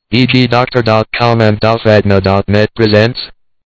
EGDoctor.com and DalfAdna.net presents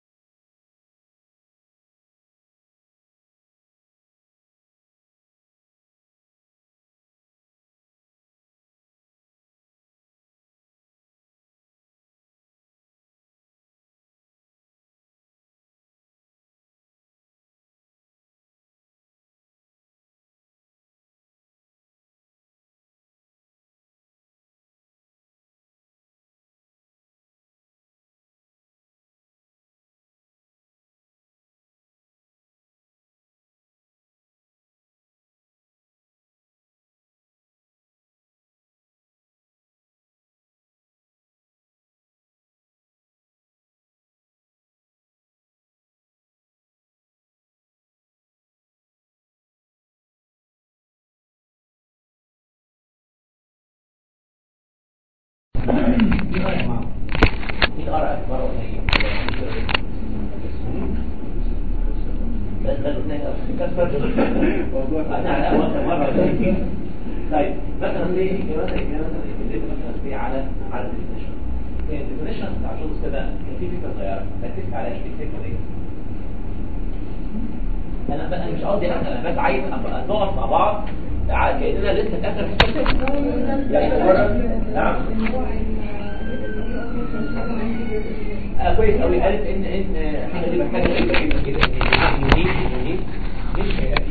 دي قرأت مرة قليل بس ده انا على اول مرة قليل طيب مثلا ليه مثلا مثلا مثلا ليه على على الديفينيشن الديفينيشن بتاع شخص كده كان في فكرة صغيرة ركزت على ايش الفكرة دي انا بقى مش قصدي انا انا بس عايز ابقى نقف مع بعض كاننا لسه في اخر حته يعني نعم آه كويس قوي قالت ان ان حاجه دي محتاجه غريبه جدا كده ان يونيك يونيك مش هيبقى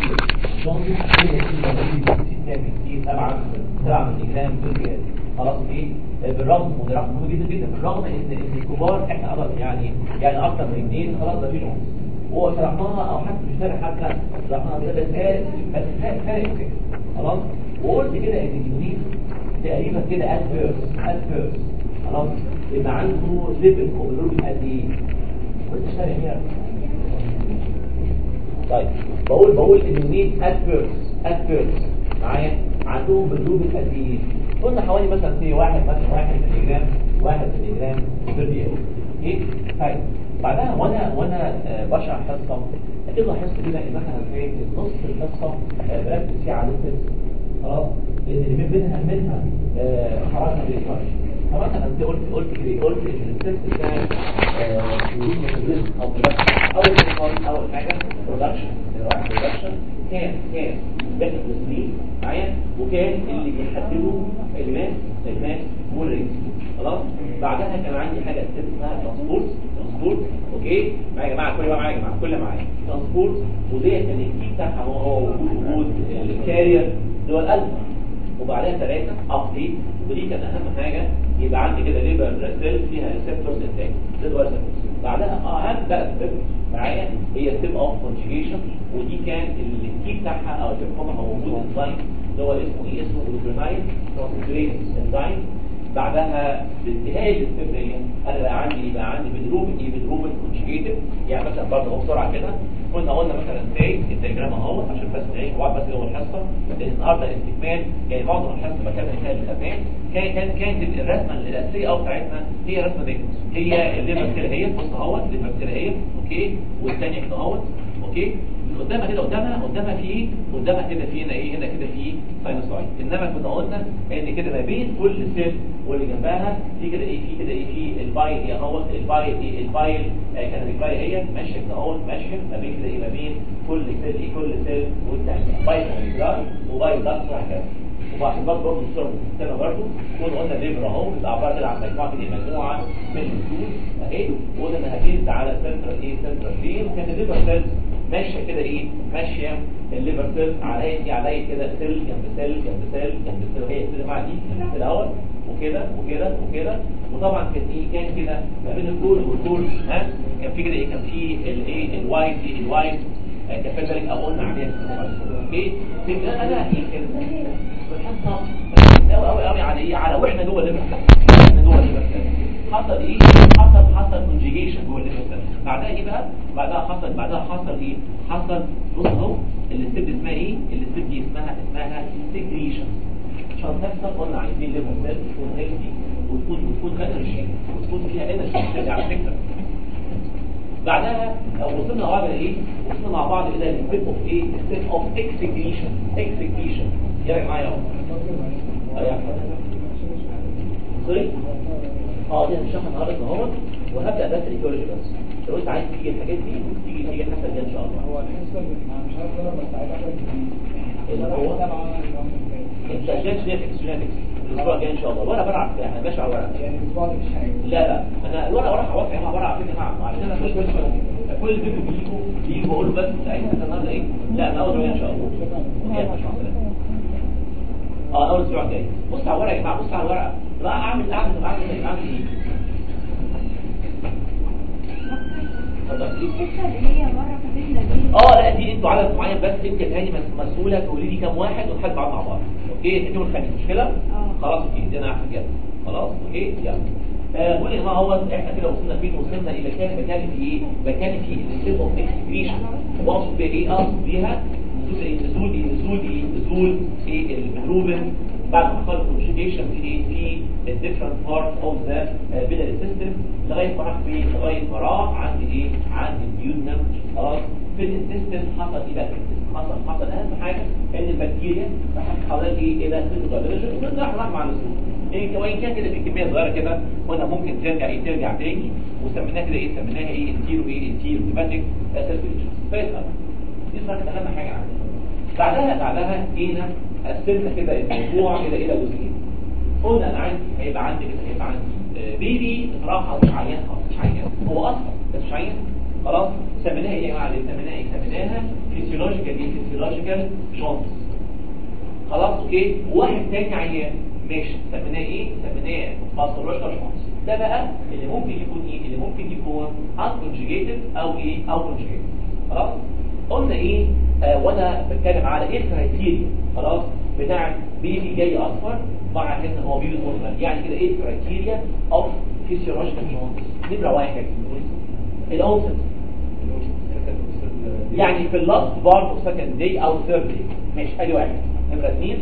فيه طبعا طبعا الجرام خلاص ايه بالرغم وده رقم مهم جدا جدا بالرغم ان ان الكبار احنا اقدر يعني يعني اكتر من اثنين خلاص ده في نقص هو شرحناها او حتى مش شارح حتى شرحناها كده بس فارق بس فارق فارق كده خلاص وقلت كده ان اليونيك تقريبا كده ادفيرس ادفيرس خلاص يبقى عنده ليفل اوفرلود قد ايه كنت شارح هنا طيب بقول بقول ان اليونيك ادفيرس ادفيرس معايا عندهم بالروبل قد ايه قلنا حوالي مثلا في واحد مثلا واحد ملي جرام واحد ملي جرام بير دقيقه ايه طيب بعدها وانا وانا آه بشرح حصه اكيد لاحظت كده ان مثلا في نص الحصه آه بركز فيها على التست خلاص لان اللي بينها منها آه حركه بالفرش فمثلا انت قلت قلت كده قلت ان التست بتاع او اول اول حاجه برودكشن برودكشن كان كان بيت السليم معايا وكان اللي بيحددوا الماس الماس والرينج خلاص بعدها كان عندي حاجه اسمها ترانسبورت ترانسبورت اوكي معايا يا جماعه كل معايا يا جماعه كل معايا ترانسبورت وديت كان الكي بتاعها هو هو وجود الكارير اللي هو الالفا وبعدها ثلاثه ابديت ودي كان اهم حاجه يبقى عندي كده ليبر سيل فيها ريسبتورز انتاج ليبر بعدها اهم بقى معايا هي ستيب اوف كونجيجيشن ودي كان الكي بتاعها او اللي هو موجود انزايم اللي هو اسمه ايه اسمه جلوبرينايل ترانسفيريز انزايم بعدها بانتهاء الاستمراريه انا بقى عندي يبقى عندي بدروب ايه بدروب كونجيجيتد يعني مثلا برضه بسرعه كده كنا قلنا مثلا ازاي الدياجرام اهو عشان بس نعيش بعض بس اول حصه لان النهارده الاستكمال يعني معظم الحصه مكان الانتهاء اللي كان كان كانت الرسمه الاساسيه او بتاعتنا هي رسمه دي هي الليفر كده هي بص اهوت الليفر كده هي اوكي والثانيه كده اهوت اوكي قدامها كده قدامها قدامها في ايه قدامها كده في هنا ايه هنا كده في ساينوسايد انما كنا قلنا ان كده ما بين كل سيل واللي جنبها في كده ايه في كده ايه في البايل ايه اهوت البايل ايه البايل آه كانت البايل هي ماشيه كده اهوت ماشيه ما بين كده ايه ما بين كل سيل ايه كل سيل والثانيه بايل كان وبايل ضغط وهكذا وبعد برضه برضه الصوره الثانيه برضه كنا قلنا الليبر اهو بتبقى عباره كده عن مجموعه كده مجموعه من الفلوس اهي وقلنا انها جيت على سنترال ايه سنترال فين وكان الليبر سيلز ماشيه كده ايه ماشيه الليفر سيل على دي على كده سيل جنب سيل جنب سيل جنب سيل هي السيل مع دي في الاول وكده وكده وكده وطبعا كان ايه كان كده ما بين الكول والكول ها كان في كده ايه كان في الايه الوايت دي الوايت كفايه او قلنا عليها اوكي انا يمكن بنحطها قوي قوي قوي على ايه على واحنا جوه الليفر احنا جوه الليفر حصل ايه حصل حصل كونجيجيشن جوه الليفر بعدها ايه بقى بعدها حصل بعدها حصل ايه حصل بص اهو الستيب اسمها ايه الستيب دي اسمها اسمها سكريشن عشان تحصل قلنا عايزين ليفر سيل تكون هيلثي وتكون وتكون انرجي وتكون فيها انرجي على فكره بعدها وصلنا مع بعض ايه وصلنا مع بعض الى الستيب اوف ايه ستيب اوف اكسكريشن اه دي هنشرحها النهارده اهو وهبدا بس الايكولوجي بس لو انت عايز تيجي الحاجات دي تيجي تيجي الحصه دي ان شاء الله هو الحصه اللي انا مش عارف انا بس عايز اعمل اللي هو انت جينيتكس جينيتكس الاسبوع الجاي ان شاء الله وانا بلعب انا ماشي على ورق يعني الاسبوع ده مش حاجه لا لا انا الورقه ورقه واضحه يا جماعه ورقه فين عشان انا مش كل كل فيديو بيجوا بيجوا بقول له بس انت عايز كذا النهارده ايه لا انا اول يوم ان شاء الله اوكي مش مشكله اه اول اسبوع جاي بص على الورقه يا جماعه بص على الورقه بقى اعمل اعمل اعمل ايه اعمل ايه اتفضل الحته اللي هي مره فاتتنا دي اه لا دي انتوا عدد معين بس انت هاني مسؤوله تقولي لي كام واحد ونحاسب بعض مع بعض اوكي انتوا الخميس مش كده اه. خلاص اوكي دي انا عارف كده خلاص اوكي يلا آه، بقول يا جماعه هو احنا كده وصلنا فين وصلنا الى كان بتكلم في ايه بتكلم في الستيب اوف اكسكريشن واقصد بيها ايه اقصد بيها نزول ايه نزول ايه نزول ايه نزول ايه الهروبن بعد ما حصل كونجيجيشن في ايه في الديفرنت بارت اوف ذا بيلاري سيستم لغايه ما راح فين لغايه ما راح عند ايه عند الديودنم خلاص في الانتستين حصل ايه بقى في الانتستين حصل حصل اهم حاجه ان البكتيريا راحت حوالين ايه الى فيزيكاليزيشن ومن راح راح مع الاسلوب إيه وان كان كده في كميه صغيره كده قلنا ممكن ترجع ايه ترجع تاني وسميناها كده ايه سميناها ايه انتيرو ايه انتيرو هيباتيك سيركيوليشن فيسأل دي صارت اهم حاجه عندنا بعدها بعدها جينا قسمنا كده الموضوع الى الى جزئين قلنا انا عندي هيبقى عندي كده هيبقى عندي آه، بيبي بصراحه مش عيان خالص مش عيان هو اصلا بس مش عيان خلاص سميناها ايه يا جماعه سميناها ايه سميناها فيسيولوجيكال ايه فيسيولوجيكال جونز خلاص اوكي واحد تاني عيان ماشي سميناه ايه سميناه باثولوجيكال جونز ده بقى اللي ممكن يكون ايه اللي ممكن يكون unconjugated او ايه او conjugated خلاص قلنا ايه آه وانا بتكلم على ايه الكرايتيريا خلاص بتاع بيبي جاي اصفر مع ان هو بيبي مصفر يعني كده ايه الكرايتيريا اوف فيسيولوجيكال جونز نمره واحد الاوسط يعني في اللاست بارت اوف سكند داي او ثيرد داي ماشي ادي واحد نمره اثنين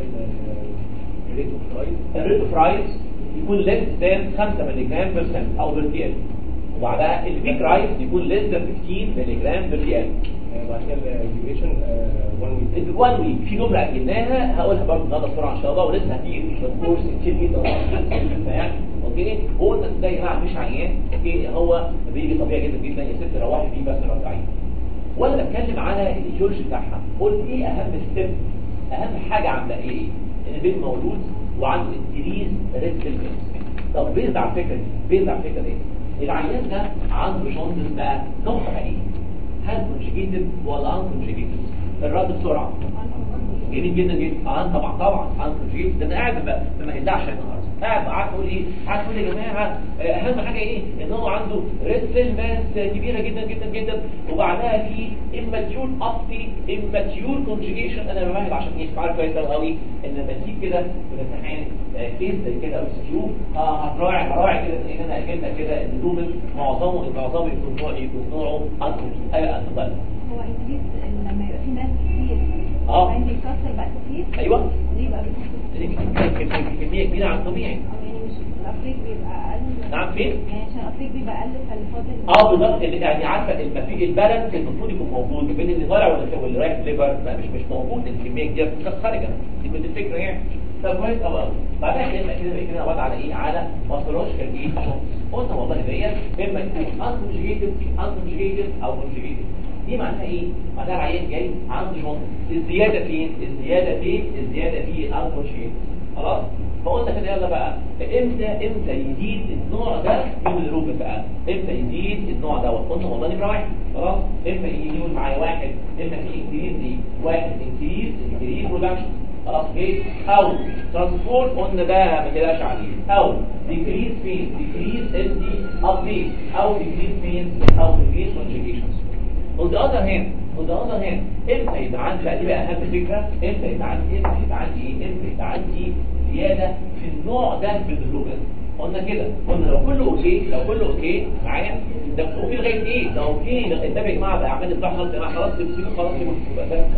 الريت فرايز يكون less than 5 مللي جرام بير سنت او بير دي ال وبعدها البيك رايز يكون less than 15 مللي جرام بير دي ال بعد كده الديوريشن 1 ويك وان ويك في جمله اجلناها هقولها برضه النهارده بسرعه ان شاء الله ولسه هتيجي في الكورس كتير جدا يعني اوكي هو ده يا جماعه مش عيان اوكي هو بيجي طبيعي جدا جدا يا ست روحي فيه بس لو عيان وانا بتكلم على الايديولوجي بتاعها قلت ايه اهم ستيب اهم حاجه عامله ايه ان البيبي مولود وعنده انتريز ريد سيلفنس طب بيزد على الفكره دي بيزد على الفكره دي العيان ده عنده جوندس بقى نوعها ايه هل كونجيجيتد ولا ان كونجيجيتد الرد بسرعه جميل جدا جدا اه طبعا طبعا ان كونجيجيتد ده انا قاعد بقى ما يدعش النهارده قاعد قاعد اقول ايه قاعد اقول يا جماعه آه، اهم حاجه ايه ان هو عنده ريد سيل ماس كبيره جدا جدا جدا وبعدها في اماتيور ابتي اماتيور كونجيجيشن انا بمهد عشان يبقى عارف كويس قوي قوي ان لما تيجي كده في الامتحان آه، كيس زي كده او سكيو هراعي هراعي كده ان انا اجيب لك كده ان دوبل معظمه معظمه يكون نوع يكون نوعه انتظر هو انجليز لما يبقى في ناس كتير اه. وبعدين بيكسر بقى كتير ايوه ليه بقى بيكسر كميه كبيره عن الطبيعي اه يعني مش الافريق بيبقى اقل نعم فين؟ يعني عشان الافريق بيبقى اقل فاللي فاضل اه بالظبط اللي- يعني عارفه المفيد البالانس المفروض يكون موجود بين اللي طالع واللي واللي رايح ليفر بقى مش مش موجود الكميه كبيره بتبقى خارجه دي كانت الفكره يعني طب كويس قوي قوي بعدها كده كده بقى كده وضع على ايه على باثولوجيكال ايه قلنا والله ديت اما يكون انكونجيتد انكونجيتد او كونجيتد دي معناها ايه؟ معناها العيان جاي عنده جونز الزياده فين؟ الزياده فين؟ الزياده في الانكونجيتد خلاص؟ فقلنا كده يلا بقى امتى امتى يزيد النوع ده من الروبن بقى امتى يزيد النوع دوت قلنا والله نمره واحد خلاص امتى يجي يقول معايا واحد امتى في انكريز دي واحد انكريز انكريز برودكشن خلاص ايه او ترانسفور قلنا ده ما تقلقش عليه او ديكريز فين ديكريز ان دي ابديت او ديكريز فين او ديكريز كونجيجيشنز on the other hand on the other hand امتى يبقى عندي بقى دي بقى اهم فكره امتى يبقى عندي امتى يبقى عندي ايه امتى يبقى عندي زياده في النوع ده من اللغه قلنا كده قلنا لو كله اوكي لو كله اوكي معايا ده اوكي لغايه ايه ده اوكي ده ده يا جماعه بقى اعمال الصح خلاص يا جماعه خلاص تمسكوا خلاص يبقى ده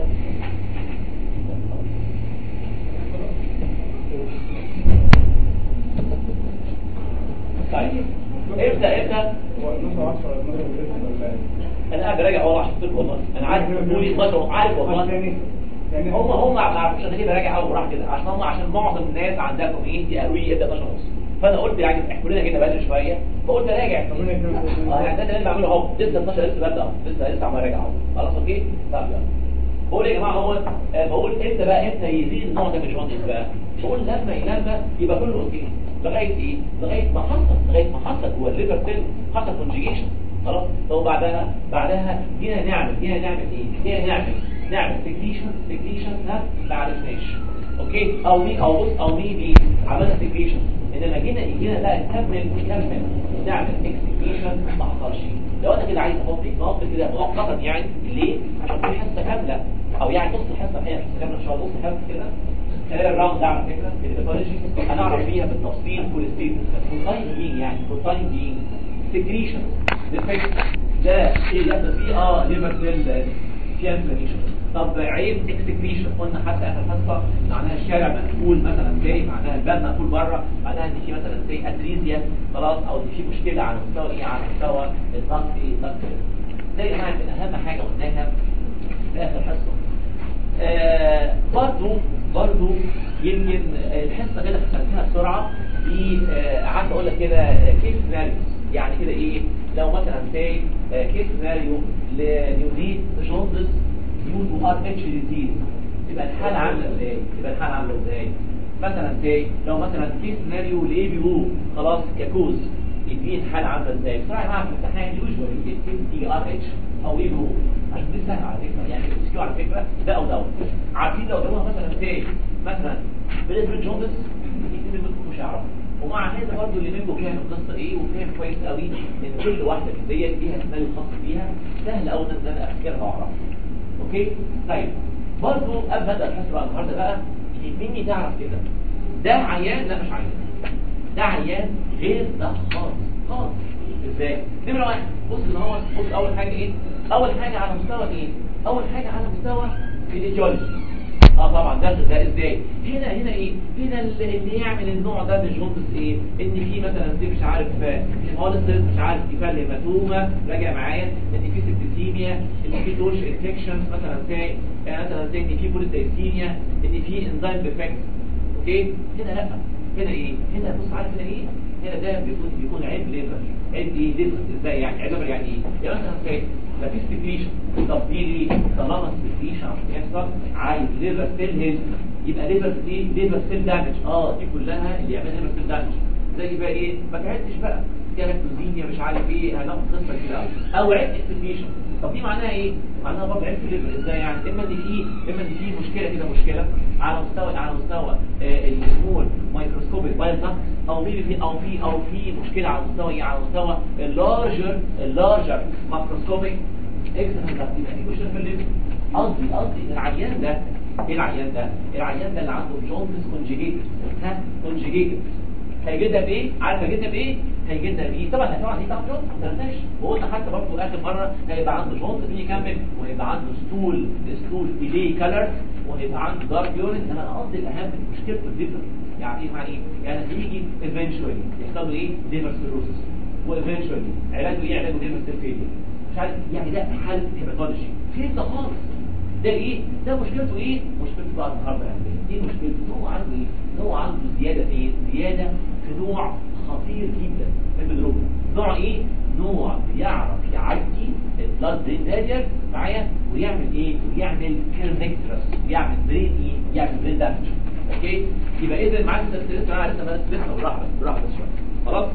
طيب ابدا ابدا هو 12 10 12 ولا ايه؟ انا قاعد راجع والله عشان تقول والله انا عارف بتقولي 12 عارف والله تاني تاني هم هم ما عرفوش انا كده راجع اول راح كده عشان هم عشان معظم الناس عندكم ايه دي قالوا لي ابدا 12 ونص فانا قلت يعني احكوا لنا كده بدري شويه فقلت راجع اه يعني ده اللي انا بعمله اهو لسه 12 لسه ببدا اهو لسه لسه عمال راجع اهو خلاص اوكي طب يلا بقول يا جماعه هو آه، بقول امتى بقى امتى يزيد النوع ده من الجوندس بقى بقول لما لما يبقى كله اوكي لغايه ايه لغايه ما حصل لغايه ما حصل هو الليفر سيل حصل كونجيجيشن خلاص طب بعدها بعدها جينا نعمل جينا نعمل ايه جينا نعمل نعمل سكريشن سكريشن ها ما عرفناش اوكي او مين او بص او مين مين عملنا سكريشن انما جينا جينا لا نكمل نكمل نعمل اكسكريشن ما حصلش لو انا كده عايز احط اكناط كده مؤقتا يعني ليه عشان في حصه كامله او يعني نص الحصه هي حصه كامله ان شاء الله نص حصه كده خلال الراوند ده على فكره في البيولوجي هنعرف فيها بالتفصيل كل ستيت فور تايم بينج يعني فور تايم بينج سكريشن ديفكت ده ايه يحصل فيه اه ليفر سيل فيها انفلاميشن طب عيب اكسكريشن قلنا حتى اخر حصه معناها الشارع مقفول مثلا زي معناها الباب مقفول بره معناها ان في مثلا زي اتريزيا خلاص او ان في مشكله على مستوى ايه على مستوى الضغط ايه الضغط ده يا جماعه من اهم حاجه قلناها في اخر حصه آه برضو برضو يمكن آه، الحصه كده خدتها بسرعه في آه، قعدت اقول لك كده كيس سيناريو يعني كده ايه لو مثلا سي كيس سيناريو لنيوديت جوندس ديو تو ار اتش ديزيز تبقى الحاله عامله ازاي تبقى الحاله عامله ازاي مثلا سي لو مثلا كيس سيناريو لاي بي او خلاص ككوز يديني الحاله عامله ازاي بصراحه يا جماعه في الامتحان يوجوالي تي ار اتش او اي بي او عشان دي سهله على فكره يعني السكيو على فكره ده او ده عارفين لو قدامها مثلا سي مثلا بريزبرين جوندس يمكن منكم مش هيعرفوا ومع هذا برضه اللي منكم فاهم القصه ايه وفاهم كويس قوي ان كل واحده من ديت ليها سيناريو خاص بيها سهل قوي ان انا افتكرها واعرفها اوكي طيب برضه قبل ما ابدا الحصه بقى النهارده بقى يهمني تعرف كده ده عيان لا مش عيان ده عيان غير ده خالص خالص ازاي نمره واحد بص ان هو بص اول حاجه ايه اول حاجه على مستوى ايه اول حاجه على مستوى الايديولوجي اه طبعا ده ده ازاي هنا هنا ايه هنا اللي اللي يعمل النوع ده من الجوندس ايه ان في مثلا زي مش عارف هيموليسيس مش عارف كفال هيماتوما راجع معايا ان في سيبتيميا ان في تورش انفكشنز مثلا زي مثلا زي ان في بوليسايثيميا ان في انزيم ديفكت اوكي هنا لا هنا ايه هنا بص عارف هنا ايه هنا ده بيكون بيكون عيب ليفر عيب ايه ليفر ازاي يعني عيب ليفر يعني ايه يعني مثلا زي ما فيش سكريشن طب دي ليه طالما السكريشن عشان يحصل عايز ليفر سيل هيد يبقى ليفر ايه ليفر سيل دامج اه دي كلها اللي يعمل ليفر سيل دامج زي بقى ايه ما تعدش بقى كاركتوزينيا مش عارف ايه هناخد قصه كده قوي او عيب اكسكريشن طب دي معناها ايه معناها برضه عيب في الليفر ازاي يعني اما ان في اما ان في مشكله كده مشكله على مستوى على مستوى آه السمول مايكروسكوبيك بايل او في في او في او في مشكله على مستوى ايه على مستوى اللارجر اللارجر ماكروسكوبيك اكسنال يبقى في مشكله في الليفر قصدي قصدي ان العيان ده ايه العيان ده العيان ده اللي عنده جوندس كونجيجيتد ها كونجيجيتد هيجي لنا بايه عارف هيجي لنا بايه هيجي لنا بايه طبعا طبعا دي طبعا جوندس ما تنساش وقلنا حتى برضه اخر مره هيبقى عنده جوندس مين يكمل وهيبقى عنده ستول ستول ايديه كلر وهيبقى عنده دارك يورين انما انا قصدي الاهم مشكلته الليفر يعني ايه معنى ايه يعني هيجي ايفينشولي يحصل له ايه ليفر سيروسس وايفينشولي علاجه ايه علاجه ليفر سيل فيلير مش عارف يعني ده حالة هيباتولوجي فين ده خالص ده ايه ده مشكلته ايه مشكلته بقى النهارده يعني دي مشكلته هو عنده ايه هو عنده زيادة في ايه زيادة في نوع خطير جدا من الدروب نوع ايه نوع بيعرف يعدي البلاد برين بارير معايا ويعمل ايه ويعمل كيرنكترس ويعمل برين ايه يعمل برين دامج اوكي يبقى اذا معاك لسه معاك لسه بس لسه بالراحه بس بالراحه بس شويه خلاص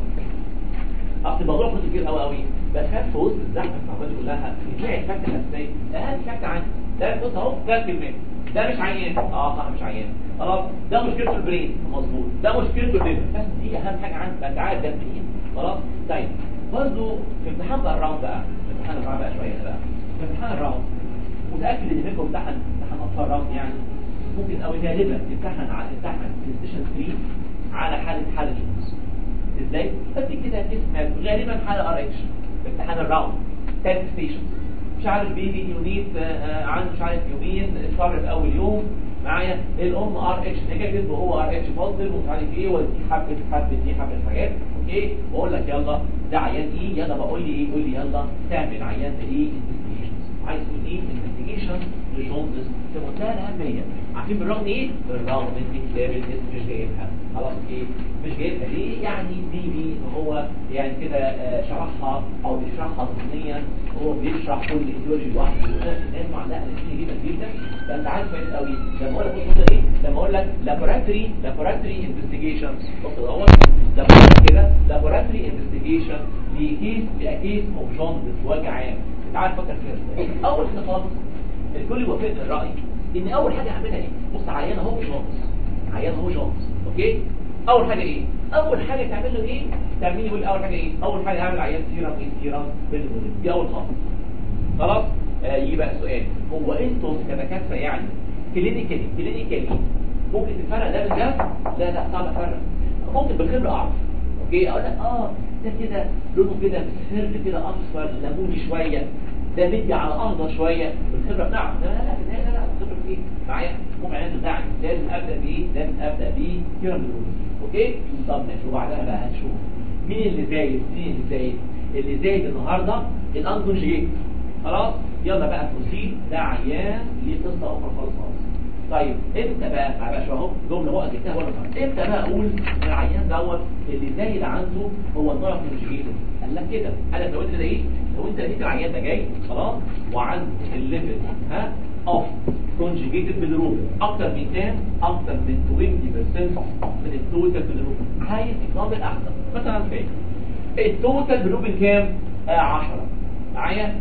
اصل الموضوع فلوس كتير قوي قوي بخاف في وسط الزحمه الصعبه دي كلها تلاقي الفكه الاساسيه اقل فكه عندي ده بص اهو ده كلمات ده مش عيان اه صح مش عيان خلاص ده مشكلته البرين مظبوط ده مشكلته الليفر بس دي اهم حاجه عندك انت عارف ده منين خلاص طيب برضه في امتحان بقى الراوند بقى في امتحان الراوند بقى شويه بقى في امتحان الراوند متاكد ان منكم امتحن امتحان اطفال راوند يعني ممكن قوي غالبا امتحن على امتحن في ستيشن 3 على حاله حاله جونز ازاي بدي كده اسمها غالبا حاله ار اتش امتحان الراوند 10 ستيشن مش عارف بيبي يونيت عنده مش عارف يومين اتفرج في اول يوم معايا الام ار اتش نيجاتيف وهو ار اتش بوزيتيف ومش عارف ايه ودي حبه حبه دي حبه حاجات اوكي واقول لك يلا ده عيان ايه يلا بقول لي ايه قول لي يلا تعمل عيان ده ايه انفستيجيشن عايز تقول ايه انفستيجيشن لجوندس في منتهى الاهميه عارفين بالرغم ايه بالرغم ان كتاب الاسم مش جايبها خلاص ايه مش جايبها ليه يعني دي دي ان هو يعني كده آه، شرحها او بيشرحها ضمنيا هو بيشرح كل ايديولوجي لوحده الناس معلقه نتيجه جدا جدا ده انت عارف كويس قوي لما اقول لك بص ايه لما اقول لك لابوراتوري لابوراتوري انفستيجيشن بص دوت لما اقول لك كده لابوراتوري انفستيجيشن لكيس لكيس اوف جوندس وجع عام انت عارف فكر فيها ازاي اول حاجه خالص الكل وافقنا الراي ان اول حاجه اعملها ايه بص عيان اهو جوندس عيان اهو جوندس اوكي اول حاجه ايه اول حاجه تعمل له ايه تعمل يقول اول حاجه ايه اول حاجه اعمل عيان سيرم ايه سيرم بالمولد دي اول خطوه خلاص آه يجي بقى السؤال هو انتم كدكاتره يعني كلينيكالي كلينيكالي ممكن تفرق ده من ده لا لا صعب افرق ممكن بالخبره اعرف اوكي اقول لك اه ده كده لونه كده مصفر كده اصفر ليموني شويه ده مدي على اخضر شويه بالخبره بتاعته لا لا لا لا لا لا الخبره في ايه معايا ممكن العيان بتاعي لازم ابدا بايه لازم ابدا بيه سيرم بالمولد اوكي طب ماشي وبعدها بقى هنشوف مين اللي زايد مين اللي زايد اللي زايد النهارده الانكونجيت خلاص يلا بقى بروسيد ده عيان ليه قصه اخرى خالص خالص طيب امتى بقى ما بقاش اهو جمله بقى جبتها ولا امتى بقى اقول ان العيان دوت اللي زايد عنده هو النوع الكونجيت قال لك كده انا لو انت ده ايه لو انت لقيت العيان ده جاي خلاص وعنده الليفل ها اوف كونجيجيتد بالروب اكتر من كام اكتر من 20% من التوتال بالروب عايز اكزامبل احسن مثلا كام التوتال بالروب كام آه 10 معايا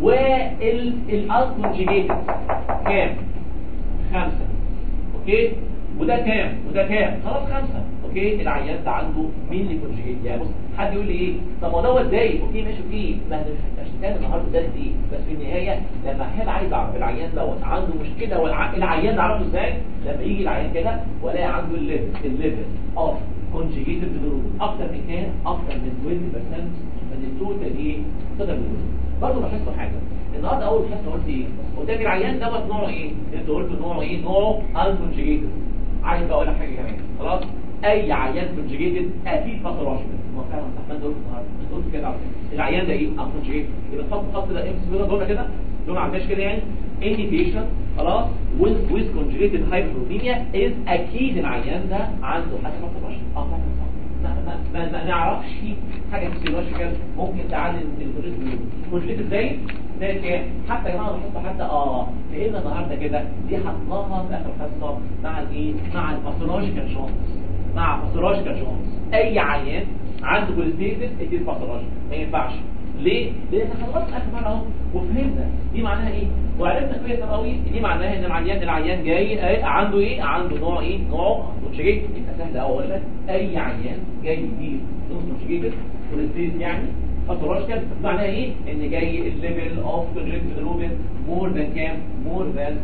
والالكونجيجيتد كام خمسة اوكي وده كام وده كام خلاص خمسة اوكي العيان ده عنده مين اللي كونجيجيت يعني بص حد يقول لي ايه طب ما دوت ازاي اوكي ماشي اوكي ما احنا مش هنتكلم النهارده ده ايه بس في النهايه لما احنا عايز اعرف العيان دوت عنده مشكله والع... العيان ده عرفه ازاي لما يجي العيان كده والاقي عنده الليفل الليفل اوف كونجيجيتد بالروب اكتر من كام اكتر من 20% من التوتال ايه توتال بالروب برضه لاحظت حاجه النهارده اول حصه قلت ايه قلت لك العيان دوت نوعه ايه انت قلت نوعه ايه نوعه انكونجيجيتد عايز بقى اقول لك حاجه كمان خلاص اي عيان كونجيجيتد اكيد باثولوجيكال ما فعلا صح ما انت قلت النهارده انت قلت كده على فكرة. العيان ده ايه انكونجيجيتد يبقى تحط خط ده امس كده دول كده دول ما عندناش كده يعني any patient خلاص with with conjugated hyperproteinemia is اكيد العيان ده عنده حاجه باثولوجيكال اه فعلا صح ما ما ما, ما نعرفش حاجه فيسيولوجيكال ممكن تعلم الكونجيجيتد كونجيجيتد ازاي ده كام حتى يا جماعه بحط حتى اه لقينا النهارده كده دي حطناها في اخر حصه مع الايه مع الباثولوجيكال شونس مع باثولوجيكال شونس اي عيان عنده كوليستيزيس ادي باثولوجيكال ما ينفعش ليه؟ لان خلصنا اخر مره اهو وفهمنا دي معناها ايه؟ وعرفنا كويس قوي دي معناها ان العيان العيان جاي ايه عنده ايه؟ عنده نوع ايه؟ نوع كونجيجيت يبقى سهل قوي اقول لك اي عيان جاي يجيب نوع كونجيجيت كوليستيز يعني باثولوجيكال معناها ايه ان جاي الليفل اوف كونجكتيف روبن مور ذان كام مور ذان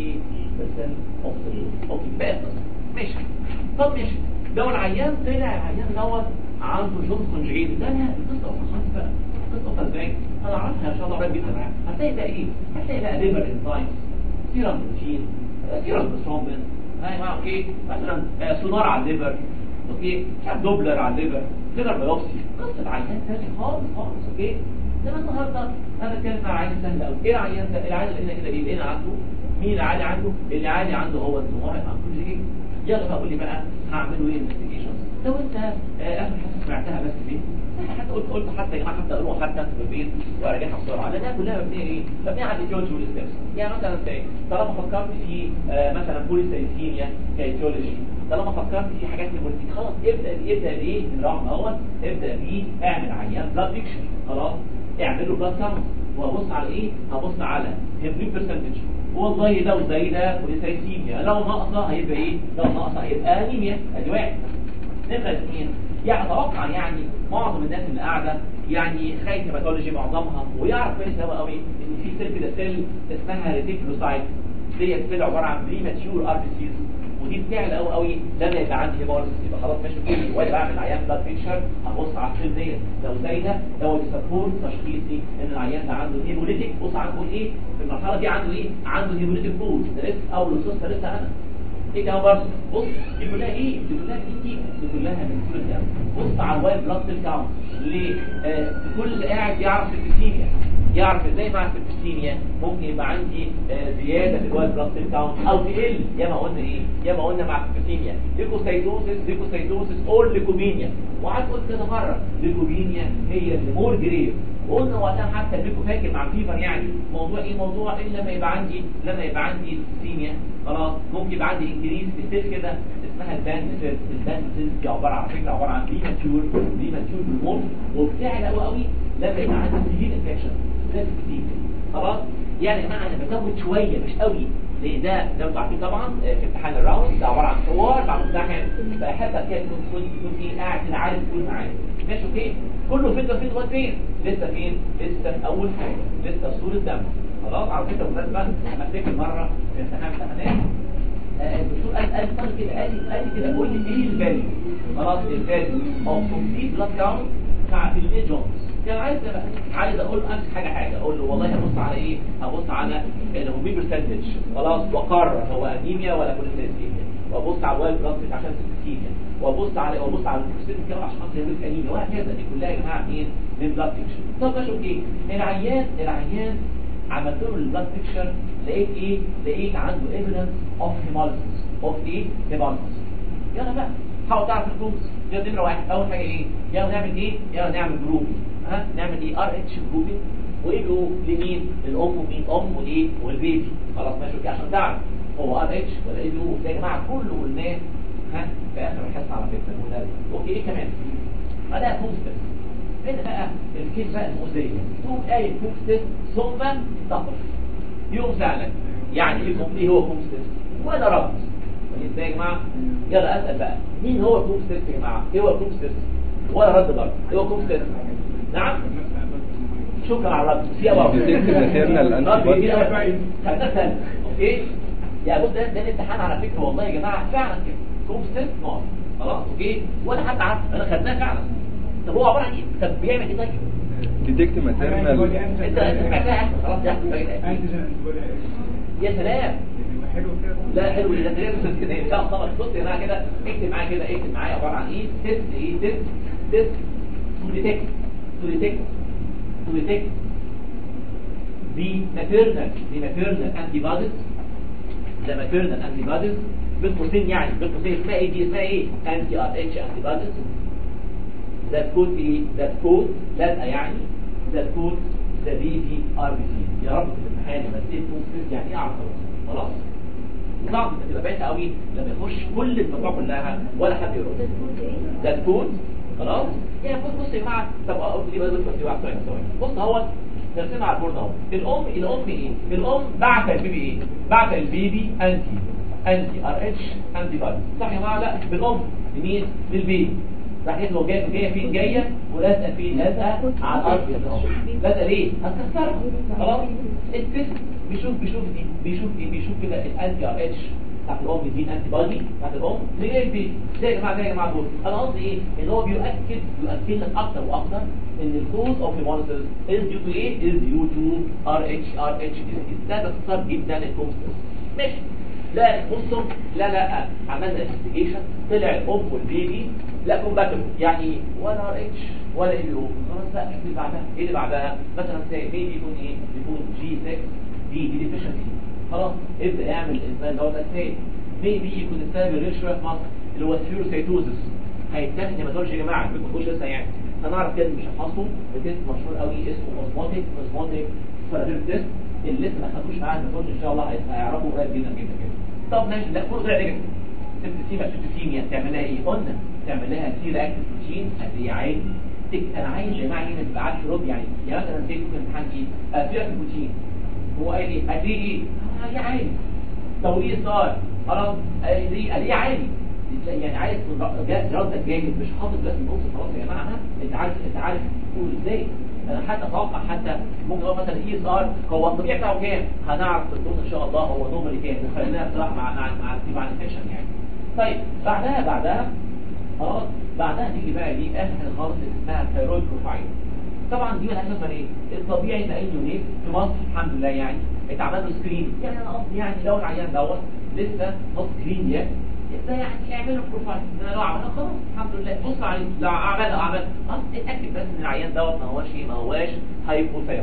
20% اوف اوف بقى ماشي طب ماشي لو العيان طلع العيان دوت عنده جون كونجكتيف ده انا القصه خلاص بقى القصه ازاي انا اعرفها ان شاء الله قريب جدا معاك هتلاقي بقى ايه هتلاقي بقى ليفر انزايم سيرم بروتين سيرم بروتين هاي ما اوكي مثلا آه، سونار على الليفر اوكي دوبلر على الليفر ليفر بايوبسي قصه عيان تاني خالص خالص اوكي انما النهارده انا بتكلم مع عيان سهل قوي ايه العيان ده العيان اللي هنا كده ايه لقينا عنده مين العالي عنده اللي عالي عنده هو الزمار الانكولوجي يلا بقى قول لي بقى هعمله ايه انفستيجيشن لو انت آه، اخر حاجه سمعتها بس دي حتى قلت قلت حتى يا جماعه حتى اقولوا حتى في البيت وارجعها بسرعه لانها كلها مبنيه ايه؟ مبنيه على الايتيولوجي والستبس يعني مثلا زي طالما فكرت في آه، مثلا بوليسايثيميا كايتيولوجي طالما فكرت في حاجات نيمورتيك خلاص ابدا ابدا بايه؟ من رقم اول ابدا بيه اعمل عيان بلاد بيكشر خلاص اعمل له بلاد كاونت وابص على ايه؟ هبص على هيموجلوبين برسنتج والله ده وزي ده بوليسايثيميا لو ناقصه هيبقى ايه؟ لو ناقصه هيبقى انيميا ادي واحد نمرة اثنين يعني اتوقع يعني معظم الناس اللي قاعده يعني خايف هيماتولوجي معظمها ويعرف كويس قوي قوي ان في سيل كده سيل اسمها ريتيكولوسايت ديت سيل عباره عن بريماتيور ار بي سيز ودي بتعلى قوي قوي لما يبقى عندي هيموليسيس يبقى خلاص ماشي كله وانا بعمل عيان بلاد بيكشر هبص على السيل ديت لو زايده ده هو بيسبورت تشخيصي ان العيان ده عنده هيموليتيك بص عنده ايه في المرحله دي عنده ايه عنده هيموليتيك بول ده لسه اول لسه لسه انا ايه كمان برضه بص دي كلها ايه دي كلها ايه دي كلها من كل ده بص على الوايت بلاد سيل كاونت ليه آه كل قاعد يعرف الكيمياء يعرف ازاي مع السبتيميا ممكن يبقى عندي آه، زياده في الوايت بلاد سيل كاونت او تقل يا ما قلنا ايه يا ما قلنا مع السبتيميا ليكوسايتوسيس ليكوسايتوسيس اور ليكوبينيا وقعدت قلت كذا مره ليكوبينيا هي اللي مور جريف وقلنا وقتها حتى الليكو فاكر مع الفيفر يعني موضوع ايه موضوع ان لما يبقى عندي لما يبقى عندي سيميا خلاص ممكن يبقى عندي انكريز في سيل كده اسمها الباند سيل الباند سيل دي عباره عن فكره عباره عن بريماتيور بريماتيور بالموت وبتعلى قوي قوي لما يبقى عندي سيفير انفكشن لازم كتير خلاص يعني معنى انا بزود شويه مش قوي لان ده زي ما انتوا عارفين طبعا آه، في امتحان الراوند ده عباره عن حوار مع ممتحن فحتى كده تكون تكون تكون ايه قاعد كده عارف تقول معاه ماشي اوكي كله فين فين لغايه فين لسه فين لسه في اول حاجه لسه في صوره دم خلاص على فكره بالمناسبه انا افتكر مره في امتحان امتحانات آه، الدكتور قال قال طالب كده قال لي قال لي كده قول لي ايه الفاليو خلاص الفاليو اوف كومبليت بلاد كاونت بتاع الجونز كان عايز بقى عايز اقول امسك حاجه حاجه اقول له والله هبص على ايه هبص على الهومي برسنتج خلاص واقرر هو انيميا ولا كوليستيريا وابص على الوايت بلاد سيل عشان سيستيميا وابص على وابص على الكوليستيريا كده عشان خاطر يعمل انيميا وهكذا دي كلها يا جماعه ايه من بلاد بيكشر طب ماشي اوكي العيان العيان عملت له البلاد بيكشر لقيت ايه لقيت عنده ايفيدنس اوف هيموليسيس اوف ايه هيموليسيس يلا بقى حاول تعرف الجروبس يلا نمره واحد اول حاجه ايه يلا نعمل ايه يلا نعمل جروبي ها نعمل ايه ار اتش جروبي وايه جروب لمين للام ومين ام وايه والبيبي خلاص ماشي اوكي عشان تعرف هو ار اتش ولا ايه جروب ده يا جماعه كله قلناه ها في اخر الحصه على فكره قلنا ده. اوكي ايه كمان بعدها كومستس هنا بقى الكيس بقى المؤذيه تقوم قايل كومستس ثم تقف يوم سألك يعني ايه كوم- ايه هو كومستس وانا رد ازاي يا جماعه يلا اسال بقى مين هو كومستس يا جماعه ايه هو كومستس ولا رد برضه ايه هو كومستس نعم شكرا على الرد سي ابو Detect maternal antibody. خدنا سنه اوكي يا بص ده ده الامتحان على فكره والله يا جماعه فعلا كده كومستس نقط خلاص اوكي ولا حد عارف انا خدناه فعلا طب هو عباره عن ايه طب بيعمل ايه طيب detect maternal انت سمعتها يا احمد خلاص يا احمد يا سلام حلو كده لا حلو ده ده كده ان شاء الله بص يا جماعه كده اكتب معايا كده اكتب معايا عباره عن ايه تيست ايه تيست تيست تو ديتكت تو ديتكت تو ديتكت the maternal the maternal antibodies the maternal antibodies بين قوسين يعني بين قوسين اسمها ايه دي اسمها ايه anti RH antibodies that could be that could لازقه يعني that could the BVRBC يا رب في الامتحان لما تيجي تكون يعني ايه اعرف خلاص صعب تبقى بايته قوي لما يخش كل المجموعه كلها ولا حد يرد ده تكون خلاص يعني بص بص يا جماعه طب اقول دي بس بس واحد ثواني ثواني بص اهو نرسمها على البورد اهو الام الام ايه الام بعت البيبي ايه بعت البيبي انتي انتي ار اتش انتي بادي صح يا جماعه لا بالام لمين للبيبي راح يطلع جايه جايه فين جايه ولازقه فين لازقه على الارض كده اهو لازقه ليه هتكسرها خلاص التست بيشوف بيشوف دي بيشوف ايه بيشوف كده الانتي ار اتش بتاعت الام دي انتي بادي بتاعت الام ليه البيبي ده يا جماعه ده يا جماعه دول انا قصدي ايه ان هو بيؤكد يؤكد لك اكتر واكتر ان الكوز اوف هيموليسيس از ديو تو ايه از ديو تو ار اتش ار اتش ديزيز ده باختصار جدا الكومستس ماشي لا بصوا لا لا عملنا انفستيجيشن طلع الام والبيبي لا كومباتبل يعني إيه؟ ولا ار اتش ولا اي بي او خلاص بقى ايه اللي بعدها ايه اللي بعدها مثلا زي بيبي يكون ايه يكون جي 6 دي دي ديفيشنسي خلاص ابدا اعمل الانسان دوت اساسي بيبي يكون السبب الريش شويه في مصر اللي هو الثيروسيتوزس هيتاخد هيماتولوجي يا جماعه ما تقولوش لسه يعني انا اعرف كده مش هحفظه بتست مشهور قوي اسمه اوزموتيك اوزموتيك فلاتير تيست اللي لسه ما خدوش معاه هيماتولوجي ان شاء الله هيعرفوا قريب جدا جدا جدا طب ماشي لا كله طلع نيجاتيف سبتسيما سبتسيميا تعمل لها ايه قلنا تعمل لها سي رياكتيف بروتين قد ايه عادي تك انا عايز يا جماعه هنا تبقى عارف رد يعني يعني مثلا تيجي في الامتحان ايه سي رياكتيف بروتين هو قال لي قد ايه ايه آه، عادي توليد صار خلاص قال لي قال لي عادي يعني عايز جا- ردك جامد مش حاطط بس النص خلاص يا جماعه ها؟ انت عارف انت عارف تقول ازاي انا حتى اتوقع حتى ممكن هو مثلا اي اس ار هو الطبيعي بتاعه كام هنعرف في الدوز ان شاء الله هو نورمالي كام وخلينا بصراحه مع مع مع مع الانفكشن يعني طيب بعدها بعدها خلاص بعدها نيجي بقى دي اخر حاجه خالص اللي اسمها ثايرويد بروفايل طبعا دي ملهاش لازمه ايه الطبيعي ان اي يونيت في مصر الحمد لله يعني اتعمل له سكرين يعني انا قصدي يعني لو العيان دوت لسه نوت سكرين يet ده يعني اعمل له بروفايل انا لو عملها خلاص الحمد لله بص عليه لو عمل اعمل اه اتاكد بس ان العيان دوت ما هوش ايه ما هوش هايبوثايرويد